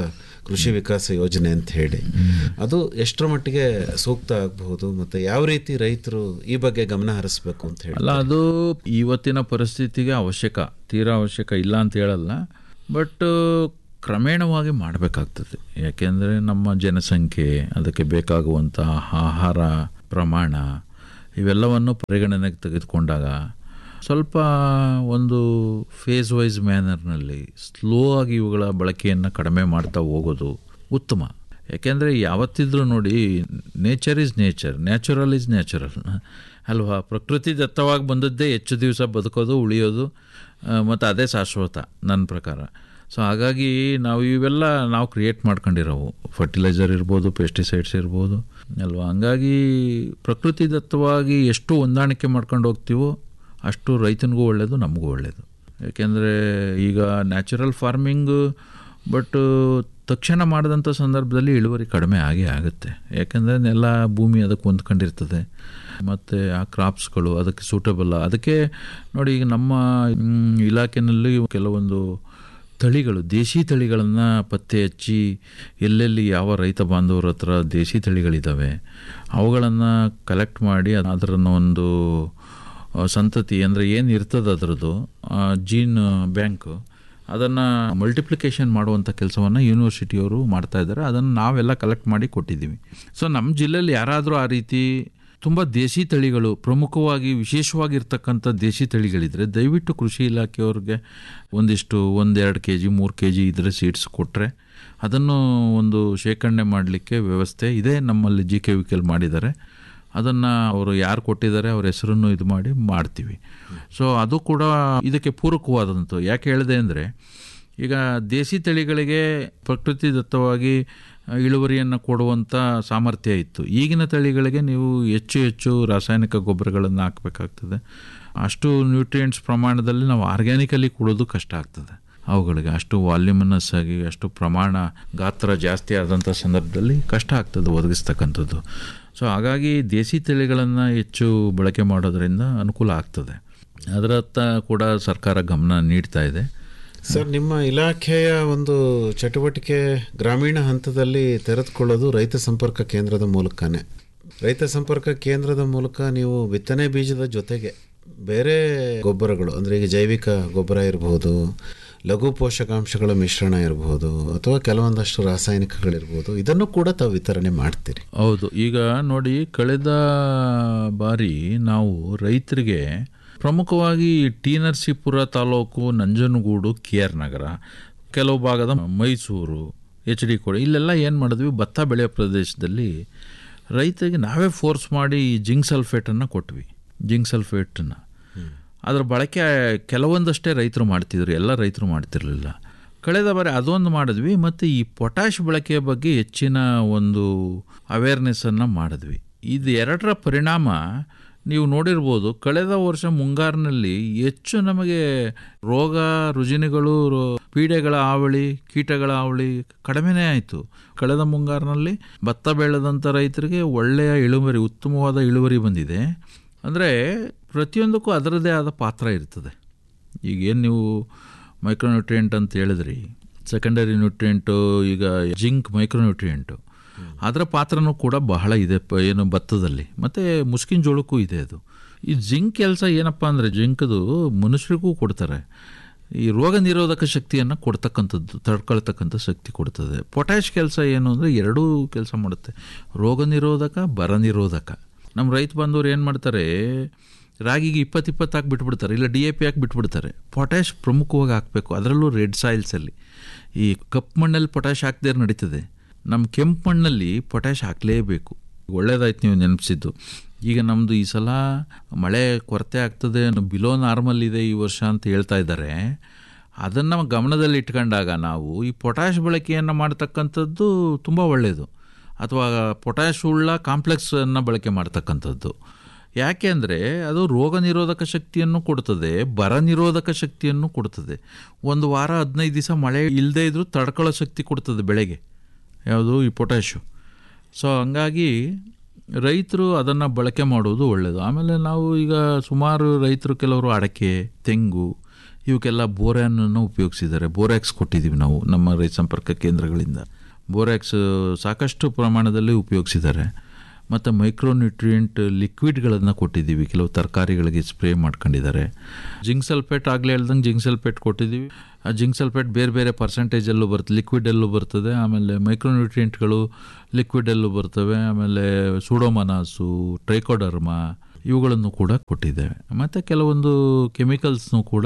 ಕೃಷಿ ವಿಕಾಸ ಯೋಜನೆ ಅಂತ ಹೇಳಿ ಅದು ಎಷ್ಟರ ಮಟ್ಟಿಗೆ ಸೂಕ್ತ ಆಗಬಹುದು ಮತ್ತೆ ಯಾವ ರೀತಿ ರೈತರು ಈ ಬಗ್ಗೆ ಗಮನ ಹರಿಸ್ಬೇಕು ಅಂತ ಹೇಳಿ ಅಲ್ಲ ಅದು ಇವತ್ತಿನ ಪರಿಸ್ಥಿತಿಗೆ ಅವಶ್ಯಕ ತೀರಾ ಅವಶ್ಯಕ ಇಲ್ಲ ಅಂತ ಹೇಳಲ್ಲ ಬಟ್ ಕ್ರಮೇಣವಾಗಿ ಮಾಡಬೇಕಾಗ್ತದೆ ಯಾಕೆಂದರೆ ನಮ್ಮ ಜನಸಂಖ್ಯೆ ಅದಕ್ಕೆ ಬೇಕಾಗುವಂಥ ಆಹಾರ ಪ್ರಮಾಣ ಇವೆಲ್ಲವನ್ನು ಪರಿಗಣನೆಗೆ ತೆಗೆದುಕೊಂಡಾಗ ಸ್ವಲ್ಪ ಒಂದು ಫೇಸ್ ವೈಸ್ ಮ್ಯಾನರ್ನಲ್ಲಿ ಸ್ಲೋ ಆಗಿ ಇವುಗಳ ಬಳಕೆಯನ್ನು ಕಡಿಮೆ ಮಾಡ್ತಾ ಹೋಗೋದು ಉತ್ತಮ ಯಾಕೆಂದರೆ ಯಾವತ್ತಿದ್ರೂ ನೋಡಿ nature is nature natural is natural ಅಲ್ವಾ ಪ್ರಕೃತಿ ದತ್ತವಾಗಿ ಬಂದದ್ದೇ ಹೆಚ್ಚು ದಿವಸ ಬದುಕೋದು ಉಳಿಯೋದು ಮತ್ತು ಅದೇ ಶಾಶ್ವತ ನನ್ನ ಪ್ರಕಾರ ಸೊ ಹಾಗಾಗಿ ನಾವು ಇವೆಲ್ಲ ನಾವು ಕ್ರಿಯೇಟ್ ಮಾಡ್ಕೊಂಡಿರೋವು ಫರ್ಟಿಲೈಸರ್ ಇರ್ಬೋದು ಪೆಸ್ಟಿಸೈಡ್ಸ್ ಇರ್ಬೋದು ಅಲ್ವಾ ಹಂಗಾಗಿ ಪ್ರಕೃತಿ ದತ್ತವಾಗಿ ಎಷ್ಟು ಹೊಂದಾಣಿಕೆ ಮಾಡ್ಕೊಂಡು ಹೋಗ್ತೀವೋ ಅಷ್ಟು ರೈತನಿಗೂ ಒಳ್ಳೆಯದು ನಮಗೂ ಒಳ್ಳೆಯದು ಯಾಕೆಂದರೆ ಈಗ ನ್ಯಾಚುರಲ್ ಫಾರ್ಮಿಂಗ್ ಬಟ್ ತಕ್ಷಣ ಮಾಡಿದಂಥ ಸಂದರ್ಭದಲ್ಲಿ ಇಳುವರಿ ಕಡಿಮೆ ಆಗೇ ಆಗುತ್ತೆ ಯಾಕೆಂದರೆ ನೆಲ ಭೂಮಿ ಅದಕ್ಕೆ ಹೊಂದ್ಕೊಂಡಿರ್ತದೆ ಮತ್ತು ಆ ಕ್ರಾಪ್ಸ್ಗಳು ಅದಕ್ಕೆ ಸೂಟಬಲ್ ಅದಕ್ಕೆ ನೋಡಿ ಈಗ ನಮ್ಮ ಮ್, ಇಲಾಖೆನಲ್ಲಿ ಕೆಲವೊಂದು ತಳಿಗಳು ದೇಶಿ ತಳಿಗಳನ್ನು ಪತ್ತೆ ಹಚ್ಚಿ ಎಲ್ಲೆಲ್ಲಿ ಯಾವ ರೈತ ಬಾಂಧವರ ಹತ್ರ ದೇಶಿ ತಳಿಗಳಿದ್ದಾವೆ ಅವುಗಳನ್ನು ಕಲೆಕ್ಟ್ ಮಾಡಿ ಅದರನ್ನು ಒಂದು ಆ, ಸಂತತಿ ಅಂದರೆ ಏನು ಇರ್ತದೆ ಅದರದ್ದು ಜೀನ್ ಬ್ಯಾಂಕು ಅದನ್ನು ಮಲ್ಟಿಪ್ಲಿಕೇಶನ್ ಮಾಡುವಂಥ ಕೆಲಸವನ್ನು ಯೂನಿವರ್ಸಿಟಿಯವರು ಮಾಡ್ತಾ ಇದ್ದಾರೆ ಅದನ್ನು ನಾವೆಲ್ಲ ಕಲೆಕ್ಟ್ ಮಾಡಿ ಕೊಟ್ಟಿದ್ದೀವಿ ಸೊ ನಮ್ಮ ಜಿಲ್ಲೆಯಲ್ಲಿ ಯಾರಾದರೂ ಆ ರೀತಿ ತುಂಬ ದೇಸಿ ತಳಿಗಳು ಪ್ರಮುಖವಾಗಿ ವಿಶೇಷವಾಗಿರ್ತಕ್ಕಂಥ ದೇಸಿ ತಳಿಗಳಿದ್ರೆ ದಯವಿಟ್ಟು ಕೃಷಿ ಇಲಾಖೆಯವ್ರಿಗೆ ಒಂದಿಷ್ಟು ಒಂದೆರಡು ಕೆ ಜಿ ಮೂರು ಕೆ ಜಿ ಇದ್ರೆ ಸೀಡ್ಸ್ ಕೊಟ್ಟರೆ ಅದನ್ನು ಒಂದು ಶೇಖರಣೆ ಮಾಡಲಿಕ್ಕೆ ವ್ಯವಸ್ಥೆ ಇದೆ ನಮ್ಮಲ್ಲಿ ಜಿ ಕೆ ವಿಕೆಲ್ ಮಾಡಿದ್ದಾರೆ ಅದನ್ನು ಅವರು ಯಾರು ಕೊಟ್ಟಿದ್ದಾರೆ ಅವ್ರ ಹೆಸರನ್ನು ಇದು ಮಾಡಿ ಮಾಡ್ತೀವಿ ಸೊ ಅದು ಕೂಡ ಇದಕ್ಕೆ ಪೂರಕವಾದಂಥ ಯಾಕೆ ಹೇಳಿದೆ ಅಂದರೆ ಈಗ ದೇಸಿ ತಳಿಗಳಿಗೆ ಪ್ರಕೃತಿ ದತ್ತವಾಗಿ ಇಳುವರಿಯನ್ನು ಕೊಡುವಂಥ ಸಾಮರ್ಥ್ಯ ಇತ್ತು ಈಗಿನ ತಳಿಗಳಿಗೆ ನೀವು ಹೆಚ್ಚು ಹೆಚ್ಚು ರಾಸಾಯನಿಕ ಗೊಬ್ಬರಗಳನ್ನು ಹಾಕಬೇಕಾಗ್ತದೆ ಅಷ್ಟು ನ್ಯೂಟ್ರಿಯೆಂಟ್ಸ್ ಪ್ರಮಾಣದಲ್ಲಿ ನಾವು ಆರ್ಗ್ಯಾನಿಕಲಿ ಕೊಡೋದು ಕಷ್ಟ ಆಗ್ತದೆ ಅವುಗಳಿಗೆ ಅಷ್ಟು ವಾಲ್ಯೂಮಿನಸ್ ಆಗಿ ಅಷ್ಟು ಪ್ರಮಾಣ ಗಾತ್ರ ಜಾಸ್ತಿ ಆದಂಥ ಸಂದರ್ಭದಲ್ಲಿ ಕಷ್ಟ ಆಗ್ತದೆ ಒದಗಿಸ್ತಕ್ಕಂಥದ್ದು ಸೊ ಹಾಗಾಗಿ ದೇಸಿ ತಳಿಗಳನ್ನು ಹೆಚ್ಚು ಬಳಕೆ ಮಾಡೋದರಿಂದ ಅನುಕೂಲ ಆಗ್ತದೆ ಅದರತ್ತ ಕೂಡ ಸರ್ಕಾರ ಗಮನ ನೀಡ್ತಾ ಇದೆ ಸರ್ ನಿಮ್ಮ ಇಲಾಖೆಯ ಒಂದು ಚಟುವಟಿಕೆ ಗ್ರಾಮೀಣ ಹಂತದಲ್ಲಿ ತೆರೆದುಕೊಳ್ಳೋದು ರೈತ ಸಂಪರ್ಕ ಕೇಂದ್ರದ ಮೂಲಕನೇ ರೈತ ಸಂಪರ್ಕ ಕೇಂದ್ರದ ಮೂಲಕ ನೀವು ಬಿತ್ತನೆ ಬೀಜದ ಜೊತೆಗೆ ಬೇರೆ ಗೊಬ್ಬರಗಳು ಅಂದರೆ ಈಗ ಜೈವಿಕ ಗೊಬ್ಬರ ಇರಬಹುದು ಲಘು ಪೋಷಕಾಂಶಗಳ ಮಿಶ್ರಣ ಇರಬಹುದು ಅಥವಾ ಕೆಲವೊಂದಷ್ಟು ರಾಸಾಯನಿಕಗಳಿರ್ಬೋದು ಇದನ್ನು ಕೂಡ ತಾವು ವಿತರಣೆ ಮಾಡ್ತೀರಿ ಹೌದು ಈಗ ನೋಡಿ ಕಳೆದ ಬಾರಿ ನಾವು ರೈತರಿಗೆ ಪ್ರಮುಖವಾಗಿ T Narasipura taluk Nanjangud K R Nagar ಕೆಲವು ಭಾಗದ ಮೈಸೂರು ಎಚ್ ಡಿ ಕೋಡಿ ಇಲ್ಲೆಲ್ಲ ಏನು ಮಾಡಿದ್ವಿ ಭತ್ತ ಬೆಳೆಯೋ ಪ್ರದೇಶದಲ್ಲಿ ರೈತರಿಗೆ ನಾವೇ ಫೋರ್ಸ್ ಮಾಡಿ ಈ ಜಿಂಕ್ ಸಲ್ಫೇಟನ್ನು ಕೊಟ್ವಿ ಜಿಂಕ್ ಸಲ್ಫೇಟನ್ನು ಅದರ ಬಳಕೆ ಕೆಲವೊಂದಷ್ಟೇ ರೈತರು ಮಾಡ್ತಿದ್ರು ಎಲ್ಲ ರೈತರು ಮಾಡ್ತಿರಲಿಲ್ಲ ಕಳೆದ ಬಾರಿ ಅದೊಂದು ಮಾಡಿದ್ವಿ ಮತ್ತು ಈ ಪೊಟ್ಯಾಶ್ ಬಳಕೆಯ ಬಗ್ಗೆ ಹೆಚ್ಚಿನ ಒಂದು ಅವೇರ್ನೆಸ್ಸನ್ನು ಮಾಡಿದ್ವಿ ಇದು ಎರಡರ ಪರಿಣಾಮ ನೀವು ನೋಡಿರ್ಬೋದು ಕಳೆದ ವರ್ಷ ಮುಂಗಾರಿನಲ್ಲಿ ಹೆಚ್ಚು ನಮಗೆ ರೋಗ ರುಜಿನಗಳು ರೋ- ಪೀಡೆಗಳ ಹಾವಳಿ ಕೀಟಗಳ ಹಾವಳಿ ಕಡಿಮೆನೇ ಆಯಿತು ಕಳೆದ ಮುಂಗಾರಿನಲ್ಲಿ ಭತ್ತ ಬೆಳೆದಂಥ ರೈತರಿಗೆ ಒಳ್ಳೆಯ ಇಳುವರಿ ಉತ್ತಮವಾದ ಇಳುವರಿ ಬಂದಿದೆ ಅಂದರೆ ಪ್ರತಿಯೊಂದಕ್ಕೂ ಅದರದ್ದೇ ಆದ ಪಾತ್ರ ಇರ್ತದೆ ಈಗೇನು ನೀವು ಮೈಕ್ರೋನ್ಯೂಟ್ರಿಯೆಂಟ್ ಅಂತ ಹೇಳಿದ್ರಿ ಸೆಕೆಂಡರಿ ನ್ಯೂಟ್ರಿಯೆಂಟು ಈಗ ಜಿಂಕ್ ಮೈಕ್ರೋನ್ಯೂಟ್ರಿಯೆಂಟು ಅದರ ಪಾತ್ರನೂ ಕೂಡ ಬಹಳ ಇದೆ ಪ- ಏನು ಭತ್ತದಲ್ಲಿ ಮತ್ತು ಮುಸ್ಕಿನ ಜೋಳಕ್ಕೂ ಇದೆ ಅದು ಈ ಜಿಂಕ್ ಕೆಲಸ ಏನಪ್ಪ ಅಂದರೆ ಜಿಂಕದು ಮನುಷ್ಯರಿಗೂ ಕೊಡ್ತಾರೆ ಈ ರೋಗ ನಿರೋಧಕ ಶಕ್ತಿಯನ್ನು ಕೊಡ್ತಕ್ಕಂಥದ್ದು ತಡ್ಕೊಳ್ತಕ್ಕಂಥ ಶಕ್ತಿ ಕೊಡ್ತದೆ ಪೊಟ್ಯಾಶ್ ಕೆಲಸ ಏನು ಅಂದರೆ ಎರಡೂ ಕೆಲಸ ಮಾಡುತ್ತೆ ರೋಗ ನಿರೋಧಕ ಬರ ನಿರೋಧಕ ನಮ್ಮ ರೈತ ಬಂದವರು ಏನು ಮಾಡ್ತಾರೆ ರಾಗಿಗೆ ಇಪ್ಪತ್ತು ಇಪ್ಪತ್ತು ಹಾಕಿ ಬಿಟ್ಬಿಡ್ತಾರೆ ಇಲ್ಲ ಡಿ ಎ ಪಿ ಹಾಕಿ ಬಿಟ್ಬಿಡ್ತಾರೆ ಪೊಟ್ಯಾಶ್ ಪ್ರಮುಖವಾಗಿ ಹಾಕಬೇಕು ಅದರಲ್ಲೂ ರೆಡ್ ಸಾಯಿಲ್ಸಲ್ಲಿ ಈ ಕಪ್ಪು ಮಣ್ಣಲ್ಲಿ ಪೊಟ್ಯಾಶ್ ಹಾಕ್ದೇ ನಡೀತದೆ ನಮ್ಮ ಕೆಂಪು ಮಣ್ಣಲ್ಲಿ ಪೊಟ್ಯಾಶ್ ಹಾಕಲೇಬೇಕು ಒಳ್ಳೇದಾಯ್ತು ನೀವು ನೆನಪಿಸಿದ್ದು ಈಗ ನಮ್ಮದು ಈ ಸಲ ಮಳೆ ಕೊರತೆ ಆಗ್ತದೆ ಬಿಲೋ ನಾರ್ಮಲ್ ಇದೆ ಈ ವರ್ಷ ಅಂತ ಹೇಳ್ತಾ ಇದ್ದಾರೆ ಅದನ್ನು ಗಮನದಲ್ಲಿ ಇಟ್ಕೊಂಡಾಗ ನಾವು ಈ ಪೊಟ್ಯಾಶ್ ಬಳಕೆಯನ್ನು ಮಾಡ್ತಕ್ಕಂಥದ್ದು ತುಂಬ ಒಳ್ಳೆಯದು ಅಥವಾ ಪೊಟ್ಯಾಶ್ ಉಳ್ಳ ಕಾಂಪ್ಲೆಕ್ಸನ್ನು ಬಳಕೆ ಮಾಡ್ತಕ್ಕಂಥದ್ದು ಯಾಕೆ ಅಂದರೆ ಅದು ರೋಗ ನಿರೋಧಕ ಶಕ್ತಿಯನ್ನು ಕೊಡ್ತದೆ ಬರ ನಿರೋಧಕ ಶಕ್ತಿಯನ್ನು ಕೊಡ್ತದೆ ಒಂದು ವಾರ ಹದಿನೈದು ದಿವಸ ಮಳೆ ಇಲ್ಲದೇ ಇದ್ರೂ ತಡ್ಕೊಳ್ಳೋ ಶಕ್ತಿ ಕೊಡ್ತದೆ ಬೆಳೆಗೆ ಯಾವುದು ಈ ಪೊಟ್ಯಾಶು ಸೊ ಹಂಗಾಗಿ ರೈತರು ಅದನ್ನು ಬಳಕೆ ಮಾಡೋದು ಒಳ್ಳೆಯದು ಆಮೇಲೆ ನಾವು ಈಗ ಸುಮಾರು ರೈತರು ಕೆಲವರು ಅಡಕೆ ತೆಂಗು ಇವಕ್ಕೆಲ್ಲ ಬೋರ್ಯಾನನ್ನು ಉಪಯೋಗಿಸಿದ್ದಾರೆ ಬೋರ್ಯಾಕ್ಸ್ ಕೊಟ್ಟಿದ್ದೀವಿ ನಾವು ನಮ್ಮ ರೈತ ಸಂಪರ್ಕ ಕೇಂದ್ರಗಳಿಂದ ಬೋರ್ಯಾಕ್ಸ್ ಸಾಕಷ್ಟು ಪ್ರಮಾಣದಲ್ಲಿ ಉಪಯೋಗಿಸಿದ್ದಾರೆ ಮತ್ತು ಮೈಕ್ರೋನ್ಯೂಟ್ರಿಯೆಂಟ್ ಲಿಕ್ವಿಡ್ಗಳನ್ನು ಕೊಟ್ಟಿದ್ದೀವಿ ಕೆಲವು ತರಕಾರಿಗಳಿಗೆ ಸ್ಪ್ರೇ ಮಾಡ್ಕೊಂಡಿದ್ದಾರೆ ಜಿಂಕ್ ಸಲ್ಫೇಟ್ ಆಗಲೇ ಹೇಳ್ದಂಗೆ ಜಿಂಕ್ ಸಲ್ಫೇಟ್ ಕೊಟ್ಟಿದ್ದೀವಿ ಆ ಜಿಂಕ್ ಸಲ್ಫೇಟ್ ಬೇರೆ ಬೇರೆ ಪರ್ಸೆಂಟೇಜಲ್ಲೂ ಬರ್ತದೆ ಲಿಕ್ವಿಡಲ್ಲೂ ಬರ್ತದೆ ಆಮೇಲೆ ಮೈಕ್ರೋನ್ಯೂಟ್ರಿಯೆಂಟ್ಗಳು ಲಿಕ್ವಿಡಲ್ಲೂ ಬರ್ತವೆ ಆಮೇಲೆ ಸೂಡೋಮನಾಸು ಟ್ರೈಕೋಡರ್ಮಾ ಇವುಗಳನ್ನು ಕೂಡ ಕೊಟ್ಟಿದ್ದೇವೆ ಮತ್ತು ಕೆಲವೊಂದು ಕೆಮಿಕಲ್ಸ್ನು ಕೂಡ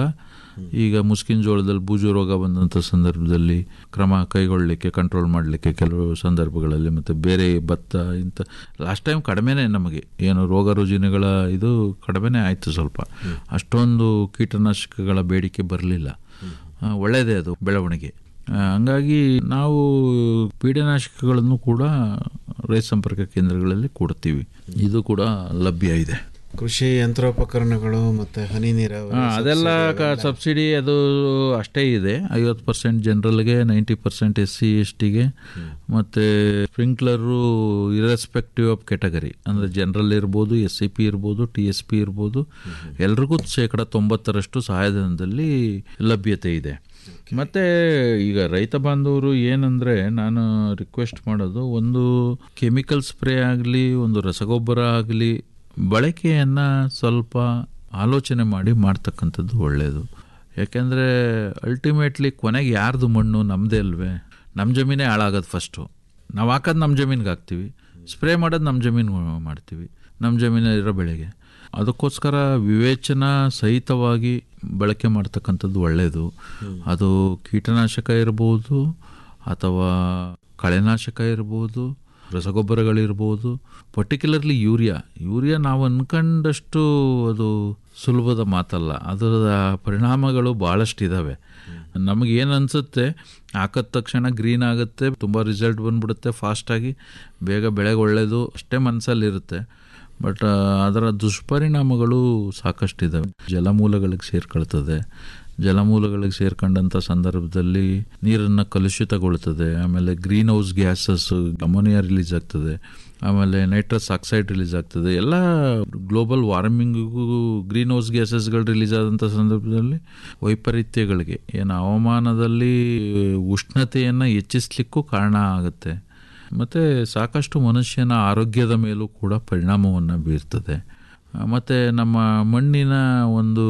ಈಗ ಮುಸ್ಕಿನ ಜೋಳದಲ್ಲಿ ಬೂಜು ರೋಗ ಬಂದಂಥ ಸಂದರ್ಭದಲ್ಲಿ ಕ್ರಮ ಕೈಗೊಳ್ಳಲಿಕ್ಕೆ ಕಂಟ್ರೋಲ್ ಮಾಡಲಿಕ್ಕೆ ಕೆಲವು ಸಂದರ್ಭಗಳಲ್ಲಿ ಮತ್ತು ಬೇರೆ ಭತ್ತ ಇಂಥ ಲಾಸ್ಟ್ ಟೈಮ್ ಕಡಿಮೆನೇ ನಮಗೆ ಏನು ರೋಗ ರುಜಿನಗಳ ಇದು ಕಡಿಮೆನೇ ಆಯಿತು ಸ್ವಲ್ಪ ಅಷ್ಟೊಂದು ಕೀಟನಾಶಕಗಳ ಬೇಡಿಕೆ ಬರಲಿಲ್ಲ ಒಳ್ಳೆಯದೇ ಅದು ಬೆಳವಣಿಗೆ ಆ, ಹಂಗಾಗಿ ನಾವು ಪೀಡನಾಶಕಗಳನ್ನು ಕೂಡ ರೈತ ಸಂಪರ್ಕ ಕೇಂದ್ರಗಳಲ್ಲಿ ಕೊಡ್ತೀವಿ ಇದು ಕೂಡ ಲಭ್ಯ ಇದೆ ಕೃಷಿ ಯಂತ್ರೋಪಕರಣಗಳು ಮತ್ತೆ ಹನಿ ನೀರಾವರಿ ಹಾ, ಅದೆಲ್ಲ ಸಬ್ಸಿಡಿ ಅದು ಅಷ್ಟೇ ಇದೆ ಐವತ್ತು ಪರ್ಸೆಂಟ್ ಜನರಲ್ಗೆ ninety percent S C S ಟಿಗೆ ಮತ್ತು ಸ್ಪ್ರಿಂಕ್ಲರು ಇರೆಸ್ಪೆಕ್ಟಿವ್ ಆಫ್ ಕೆಟಗರಿ ಅಂದರೆ ಜನರಲ್ ಇರ್ಬೋದು ಎಸ್ ಸಿ ಪಿ ಇರ್ಬೋದು ಟಿ ಎಸ್ ಪಿ ಇರ್ಬೋದು ಎಲ್ರಿಗೂ ಶೇಕಡ ತೊಂಬತ್ತರಷ್ಟು ಸಹಾಯಧನದಲ್ಲಿ ಲಭ್ಯತೆ ಇದೆ ಮತ್ತು ಈಗ ರೈತ ಬಾಂಧವರು ಏನಂದರೆ ನಾನು ರಿಕ್ವೆಸ್ಟ್ ಮಾಡೋದು ಒಂದು ಕೆಮಿಕಲ್ ಸ್ಪ್ರೇ ಆಗಲಿ ಒಂದು ರಸಗೊಬ್ಬರ ಆಗಲಿ ಬಳಕೆಯನ್ನು ಸ್ವಲ್ಪ ಆಲೋಚನೆ ಮಾಡಿ ಮಾಡ್ತಕ್ಕಂಥದ್ದು ಒಳ್ಳೆಯದು ಯಾಕೆಂದರೆ ಅಲ್ಟಿಮೇಟ್ಲಿ ಕೊನೆಗೆ ಯಾರ್ದು ಮಣ್ಣು ನಮ್ಮದೇ ಅಲ್ವೇ ನಮ್ಮ ಜಮೀನೇ ಹಾಳಾಗೋದು ಫಸ್ಟು ನಾವು ಹಾಕೋದು ನಮ್ಮ ಜಮೀನಿಗೆ ಹಾಕ್ತೀವಿ ಸ್ಪ್ರೇ ಮಾಡೋದು ನಮ್ಮ ಜಮೀನು ಮಾಡ್ತೀವಿ ನಮ್ಮ ಜಮೀನಲ್ಲಿರೋ ಬೆಳೆಗೆ ಅದಕ್ಕೋಸ್ಕರ ವಿವೇಚನಾ ಸಹಿತವಾಗಿ ಬಳಕೆ ಮಾಡ್ತಕ್ಕಂಥದ್ದು ಒಳ್ಳೆಯದು ಅದು ಕೀಟನಾಶಕ ಇರ್ಬೋದು ಅಥವಾ ಕಳೆನಾಶಕ ಇರ್ಬೋದು ರಸಗೊಬ್ಬರಗಳಿರ್ಬೋದು ಪರ್ಟಿಕ್ಯುಲರ್ಲಿ ಯೂರಿಯಾ ಯೂರಿಯಾ ನಾವು ಅನ್ಕೊಂಡಷ್ಟು ಅದು ಸುಲಭದ ಮಾತಲ್ಲ ಅದರ ಪರಿಣಾಮಗಳು ಭಾಳಷ್ಟಿದ್ದಾವೆ ನಮಗೇನು ಅನಿಸುತ್ತೆ ಹಾಕಿದ ತಕ್ಷಣ ಗ್ರೀನ್ ಆಗುತ್ತೆ ತುಂಬ ರಿಸಲ್ಟ್ ಬಂದ್ಬಿಡುತ್ತೆ ಫಾಸ್ಟಾಗಿ ಬೇಗ ಬೆಳೆಗೆ ಒಳ್ಳೆಯದು ಅಷ್ಟೇ ಮನಸ್ಸಲ್ಲಿರುತ್ತೆ ಬಟ್ ಅದರ ದುಷ್ಪರಿಣಾಮಗಳು ಸಾಕಷ್ಟಿದ್ದಾವೆ ಜಲಮೂಲಗಳಿಗೆ ಸೇರ್ಕೊಳ್ತದೆ ಜಲಮೂಲಗಳಿಗೆ ಸೇರ್ಕೊಂಡಂಥ ಸಂದರ್ಭದಲ್ಲಿ ನೀರನ್ನು ಕಲುಷಿತಗೊಳ್ತದೆ ಆಮೇಲೆ greenhouse gases ammonia release ಆಗ್ತದೆ ಆಮೇಲೆ ನೈಟ್ರಸ್ ಆಕ್ಸೈಡ್ ರಿಲೀಸ್ ಆಗ್ತದೆ ಎಲ್ಲ ಗ್ಲೋಬಲ್ ವಾರ್ಮಿಂಗಿಗೂ ಗ್ರೀನ್ ಹೌಸ್ ಗ್ಯಾಸಸ್ಗಳು ರಿಲೀಸ್ ಆದಂಥ ಸಂದರ್ಭದಲ್ಲಿ ವೈಪರೀತ್ಯಗಳಿಗೆ ಏನು ಹವಾಮಾನದಲ್ಲಿ ಉಷ್ಣತೆಯನ್ನು ಹೆಚ್ಚಿಸ್ಲಿಕ್ಕೂ ಕಾರಣ ಆಗುತ್ತೆ ಮತ್ತು ಸಾಕಷ್ಟು ಮನುಷ್ಯನ ಆರೋಗ್ಯದ ಮೇಲೂ ಕೂಡ ಪರಿಣಾಮವನ್ನು ಬೀರ್ತದೆ ಮತ್ತು ನಮ್ಮ ಮಣ್ಣಿನ ಒಂದು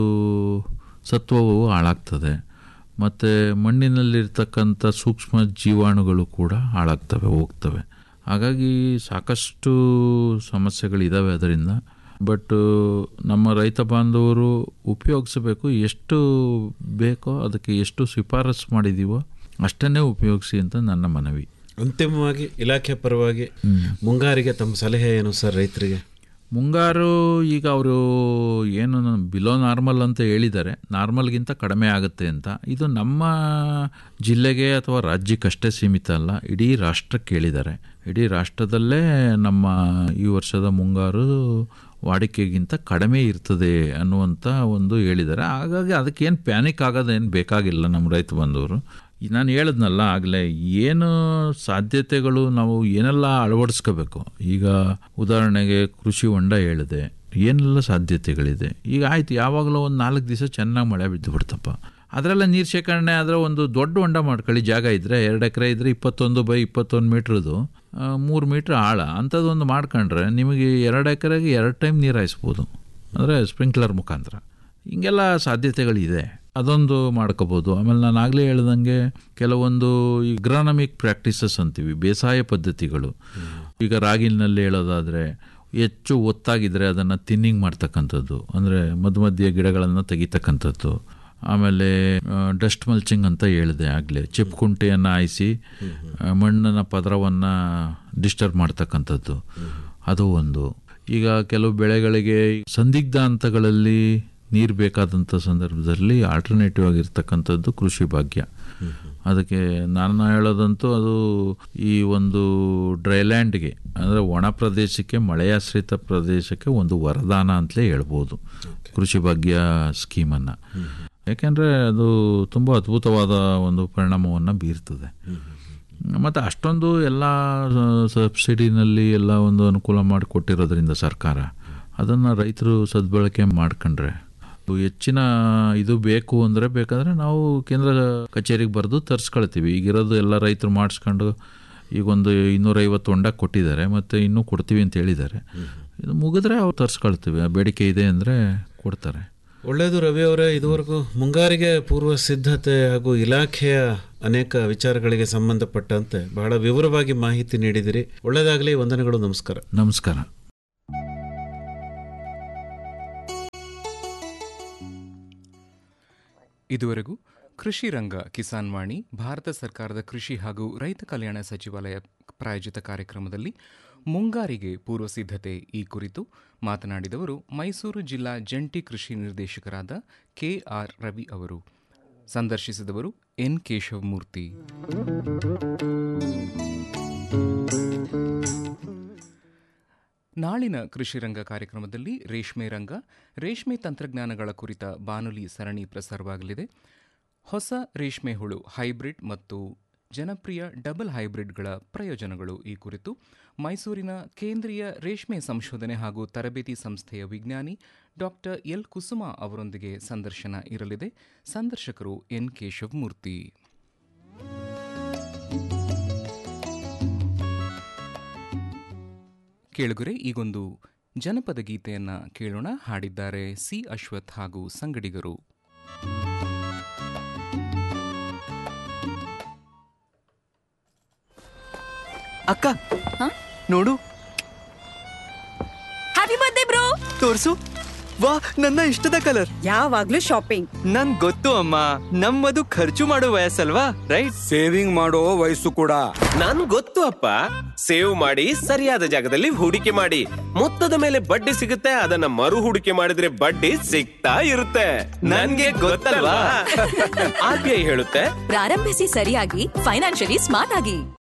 ಸತ್ವವು ಹಾಳಾಗ್ತದೆ ಮತ್ತು ಮಣ್ಣಿನಲ್ಲಿರ್ತಕ್ಕಂಥ ಸೂಕ್ಷ್ಮ ಜೀವಾಣುಗಳು ಕೂಡ ಹಾಳಾಗ್ತವೆ ಹೋಗ್ತವೆ ಹಾಗಾಗಿ ಸಾಕಷ್ಟು ಸಮಸ್ಯೆಗಳಿದ್ದಾವೆ ಅದರಿಂದ ಬಟ್ ನಮ್ಮ ರೈತ ಬಾಂಧವರು ಉಪಯೋಗಿಸಬೇಕು ಎಷ್ಟು ಬೇಕೋ ಅದಕ್ಕೆ ಎಷ್ಟು ಶಿಫಾರಸು ಮಾಡಿದ್ದೀವೋ ಅಷ್ಟನ್ನೇ ಉಪಯೋಗಿಸಿ ಅಂತ ನನ್ನ ಮನವಿ ಅಂತಿಮವಾಗಿ ಇಲಾಖೆ ಪರವಾಗಿ ಮುಂಗಾರಿಗೆ ತಮ್ಮ ಸಲಹೆ ಏನು ಸರ್ ರೈತರಿಗೆ ಮುಂಗಾರು ಈಗ ಅವರು ಏನು ಬಿಲೋ ನಾರ್ಮಲ್ ಅಂತ ಹೇಳಿದ್ದಾರೆ ನಾರ್ಮಲ್ಗಿಂತ ಕಡಿಮೆ ಆಗುತ್ತೆ ಅಂತ ಇದು ನಮ್ಮ ಜಿಲ್ಲೆಗೆ ಅಥವಾ ರಾಜ್ಯಕ್ಕಷ್ಟೇ ಸೀಮಿತ ಅಲ್ಲ ಇಡೀ ರಾಷ್ಟ್ರಕ್ಕೆ ಹೇಳಿದ್ದಾರೆ ಇಡೀ ರಾಷ್ಟ್ರದಲ್ಲೇ ನಮ್ಮ ಈ ವರ್ಷದ ಮುಂಗಾರು ವಾಡಿಕೆಗಿಂತ ಕಡಿಮೆ ಇರ್ತದೆ ಅನ್ನುವಂಥ ಒಂದು ಹೇಳಿದ್ದಾರೆ ಹಾಗಾಗಿ ಅದಕ್ಕೇನು ಪ್ಯಾನಿಕ್ ಆಗೋದೇನು ಬೇಕಾಗಿಲ್ಲ ನಮ್ಮ ರೈತ ಬಂದವರು ನಾನು ಹೇಳಿದ್ನಲ್ಲ ಆಗಲೇ ಏನು ಸಾಧ್ಯತೆಗಳು ನಾವು ಏನೆಲ್ಲ ಅಳವಡಿಸ್ಕೋಬೇಕು ಈಗ ಉದಾಹರಣೆಗೆ ಕೃಷಿ ಹೊಂಡ ಹೇಳಿದೆ ಏನೆಲ್ಲ ಸಾಧ್ಯತೆಗಳಿದೆ ಈಗ ಆಯ್ತು ಯಾವಾಗಲೂ ಒಂದು ನಾಲ್ಕು ದಿವಸ ಚೆನ್ನಾಗಿ ಮಳೆ ಬಿದ್ದು ಬಿಡ್ತಪ್ಪ ಅದರೆಲ್ಲ ನೀರು ಶೇಖರಣೆ ಆದರೆ ಒಂದು ದೊಡ್ಡ ಹೊಂಡ ಮಾಡ್ಕೊಳ್ಳಿ ಜಾಗ ಇದ್ದರೆ ಎರಡು ಎಕರೆ ಇದ್ದರೆ ಇಪ್ಪತ್ತೊಂದು ಬೈ ಇಪ್ಪತ್ತೊಂದು ಮೀಟ್ರದು ಮೂರು ಮೀಟ್ರ್ ಆಳ ಅಂಥದ್ದೊಂದು ಮಾಡ್ಕೊಂಡ್ರೆ ನಿಮಗೆ ಎರಡು ಎಕರೆಗೆ ಎರಡು ಟೈಮ್ ನೀರು ಹಾಯಿಸ್ಬೋದು ಅಂದರೆ ಸ್ಪ್ರಿಂಕ್ಲರ್ ಮುಖಾಂತರ ಹಿಂಗೆಲ್ಲ ಸಾಧ್ಯತೆಗಳಿದೆ ಅದೊಂದು ಮಾಡ್ಕೋಬೋದು ಆಮೇಲೆ ನಾನು ಆಗಲೇ ಹೇಳ್ದಂಗೆ ಕೆಲವೊಂದು ಈ ಗ್ರಾನಮಿಕ್ ಪ್ರಾಕ್ಟೀಸಸ್ ಅಂತೀವಿ ಬೇಸಾಯ ಪದ್ಧತಿಗಳು ಈಗ ರಾಗಿನಲ್ಲಿ ಹೇಳೋದಾದರೆ ಹೆಚ್ಚು ಒತ್ತಾಗಿದ್ದರೆ ಅದನ್ನು ತಿನ್ನಿಂಗ್ ಮಾಡ್ತಕ್ಕಂಥದ್ದು ಅಂದರೆ ಮಧ್ಯ ಮಧ್ಯೆ ಗಿಡಗಳನ್ನು ತೆಗಿತಕ್ಕಂಥದ್ದು ಆಮೇಲೆ ಡಸ್ಟ್ ಮಲ್ಚಿಂಗ್ ಅಂತ ಹೇಳಿದೆ ಆಗಲೇ ಚಿಪ್ಕುಂಟೆಯನ್ನು ಹಾಯಿಸಿ ಮಣ್ಣಿನ ಪದರವನ್ನು ಡಿಸ್ಟರ್ಬ್ ಮಾಡ್ತಕ್ಕಂಥದ್ದು ಅದು ಒಂದು ಈಗ ಕೆಲವು ಬೆಳೆಗಳಿಗೆ ಸಂದಿಗ್ಧ ಹಂತಗಳಲ್ಲಿ ನೀರು ಬೇಕಾದಂಥ ಸಂದರ್ಭದಲ್ಲಿ ಆಲ್ಟರ್ನೇಟಿವ್ ಆಗಿರ್ತಕ್ಕಂಥದ್ದು ಕೃಷಿ ಭಾಗ್ಯ ಅದಕ್ಕೆ ನಾನು ಹೇಳೋದಂತೂ ಅದು ಈ ಒಂದು ಡ್ರೈಲ್ಯಾಂಡ್ಗೆ ಅಂದರೆ ಒಣ ಪ್ರದೇಶಕ್ಕೆ ಮಳೆಯಾಶ್ರಿತ ಪ್ರದೇಶಕ್ಕೆ ಒಂದು ವರದಾನ ಅಂತಲೇ ಹೇಳ್ಬೋದು ಕೃಷಿ ಭಾಗ್ಯ ಸ್ಕೀಮನ್ನು ಯಾಕೆಂದರೆ ಅದು ತುಂಬ ಅದ್ಭುತವಾದ ಒಂದು ಪರಿಣಾಮವನ್ನು ಬೀರ್ತದೆ ಮತ್ತು ಅಷ್ಟೊಂದು ಎಲ್ಲ ಸಬ್ಸಿಡಿನಲ್ಲಿ ಎಲ್ಲ ಒಂದು ಅನುಕೂಲ ಮಾಡಿಕೊಟ್ಟಿರೋದ್ರಿಂದ ಸರ್ಕಾರ ಅದನ್ನು ರೈತರು ಸದ್ಬಳಕೆ ಮಾಡ್ಕೊಂಡ್ರೆ ಹೆಚ್ಚಿನ ಇದು ಬೇಕು ಅಂದರೆ ಬೇಕಾದರೆ ನಾವು ಕೇಂದ್ರ ಕಚೇರಿಗೆ ಬರೆದು ತರಿಸ್ಕೊಳ್ತೀವಿ ಈಗಿರೋದು ಎಲ್ಲ ರೈತರು ಮಾಡಿಸ್ಕೊಂಡು ಈಗ ಒಂದು ಇನ್ನೂರೈವತ್ತು ಹೊಂಡ ಕೊಟ್ಟಿದ್ದಾರೆ ಮತ್ತು ಇನ್ನೂ ಕೊಡ್ತೀವಿ ಅಂತ ಹೇಳಿದ್ದಾರೆ ಇದು ಮುಗಿದ್ರೆ ಅವ್ರು ತರಿಸ್ಕೊಳ್ತೀವಿ ಆ ಬೇಡಿಕೆ ಇದೆ ಅಂದರೆ ಕೊಡ್ತಾರೆ ಒಳ್ಳೆಯದು ರವಿ ಅವರೇ ಇದುವರೆಗೂ ಮುಂಗಾರಿಗೆ ಪೂರ್ವ ಸಿದ್ಧತೆ ಹಾಗೂ ಇಲಾಖೆಯ ಅನೇಕ ವಿಚಾರಗಳಿಗೆ ಸಂಬಂಧಪಟ್ಟಂತೆ ಬಹಳ ವಿವರವಾಗಿ ಮಾಹಿತಿ ನೀಡಿದಿರಿ ಒಳ್ಳೆಯದಾಗಲಿ ವಂದನೆಗಳು ನಮಸ್ಕಾರ ನಮಸ್ಕಾರ ಇದುವರೆಗೂ ಕೃಷಿ ರಂಗ ಕಿಸಾನ್ ವಾಣಿ ಭಾರತ ಸರ್ಕಾರದ ಕೃಷಿ ಹಾಗೂ ರೈತ ಕಲ್ಯಾಣ ಸಚಿವಾಲಯ ಪ್ರಾಯೋಜಿತ ಕಾರ್ಯಕ್ರಮದಲ್ಲಿ ಮುಂಗಾರಿಗೆ ಪೂರ್ವ ಸಿದ್ಧತೆ ಈ ಕುರಿತು ಮಾತನಾಡಿದವರು ಮೈಸೂರು ಜಿಲ್ಲಾ ಜಂಟಿ ಕೃಷಿ ನಿರ್ದೇಶಕರಾದ ಕೆಆರ್ ರವಿ ಅವರು ಸಂದರ್ಶಿಸಿದವರು ಎನ್ ಕೇಶವಮೂರ್ತಿ ನಾಳಿನ ಕೃಷಿ ರಂಗ ಕಾರ್ಯಕ್ರಮದಲ್ಲಿ ರೇಷ್ಮೆ ರಂಗ ರೇಷ್ಮೆ ತಂತ್ರಜ್ಞಾನಗಳ ಕುರಿತ ಬಾನುಲಿ ಸರಣಿ ಪ್ರಸಾರವಾಗಲಿದೆ ಹೊಸ ರೇಷ್ಮೆ ಹುಳು ಹೈಬ್ರಿಡ್ ಮತ್ತು ಜನಪ್ರಿಯ ಡಬಲ್ ಹೈಬ್ರಿಡ್ಗಳ ಪ್ರಯೋಜನಗಳು ಈ ಕುರಿತು ಮೈಸೂರಿನ ಕೇಂದ್ರೀಯ ರೇಷ್ಮೆ ಸಂಶೋಧನೆ ಹಾಗೂ ತರಬೇತಿ ಸಂಸ್ಥೆಯ ವಿಜ್ಞಾನಿ ಡಾಕ್ಟರ್ ಎಲ್ ಕುಸುಮಾ ಅವರೊಂದಿಗೆ ಸಂದರ್ಶನ ಇರಲಿದೆ ಸಂದರ್ಶಕರು ಎನ್ ಕೇಶವಮೂರ್ತಿ ಕೇಳುಗರೆ ಈಗೊಂದು ಜನಪದ ಗೀತೆಯನ್ನ ಕೇಳೋಣ ಹಾಡಿದ್ದಾರೆ ಸಿ ಅಶ್ವಥ್ ಹಾಗೂ ಸಂಗಡಿಗರು ಅಕ್ಕ ನೋಡು ಹ್ಯಾಪಿ ಬರ್ತ್ಡೇ ಬ್ರೋ ತೋರ್ಸು ವಾ ನನ್ನ ಇಷ್ಟದ ಕಲರ್ ಯಾವಾಗ್ಲೂ ಶಾಪಿಂಗ್ ನನ್ ಗೊತ್ತು ಅಮ್ಮ ನಮ್ಮದು ಖರ್ಚು ಮಾಡೋ ವಯಸ್ಸಲ್ವಾ ರೈಟ್ ಸೇವಿಂಗ್ ಮಾಡೋ ವಯಸ್ಸು ಕೂಡ ನನ್ ಗೊತ್ತು ಅಪ್ಪ ಸೇವ್ ಮಾಡಿ ಸರಿಯಾದ ಜಾಗದಲ್ಲಿ ಹೂಡಿಕೆ ಮಾಡಿ ಮೊತ್ತದ ಮೇಲೆ ಬಡ್ಡಿ ಸಿಗುತ್ತೆ ಅದನ್ನ ಮರು ಹೂಡಿಕೆ ಮಾಡಿದ್ರೆ ಬಡ್ಡಿ ಸಿಗ್ತಾ ಇರುತ್ತೆ ನನ್ಗೆ ಗೊತ್ತಲ್ವಾ ಆರ್ ಬಿ ಐ ಹೇಳುತ್ತೆ ಪ್ರಾರಂಭಿಸಿ ಸರಿಯಾಗಿ ಫೈನಾನ್ಷಿಯಲಿ ಸ್ಮಾರ್ಟ್ ಆಗಿ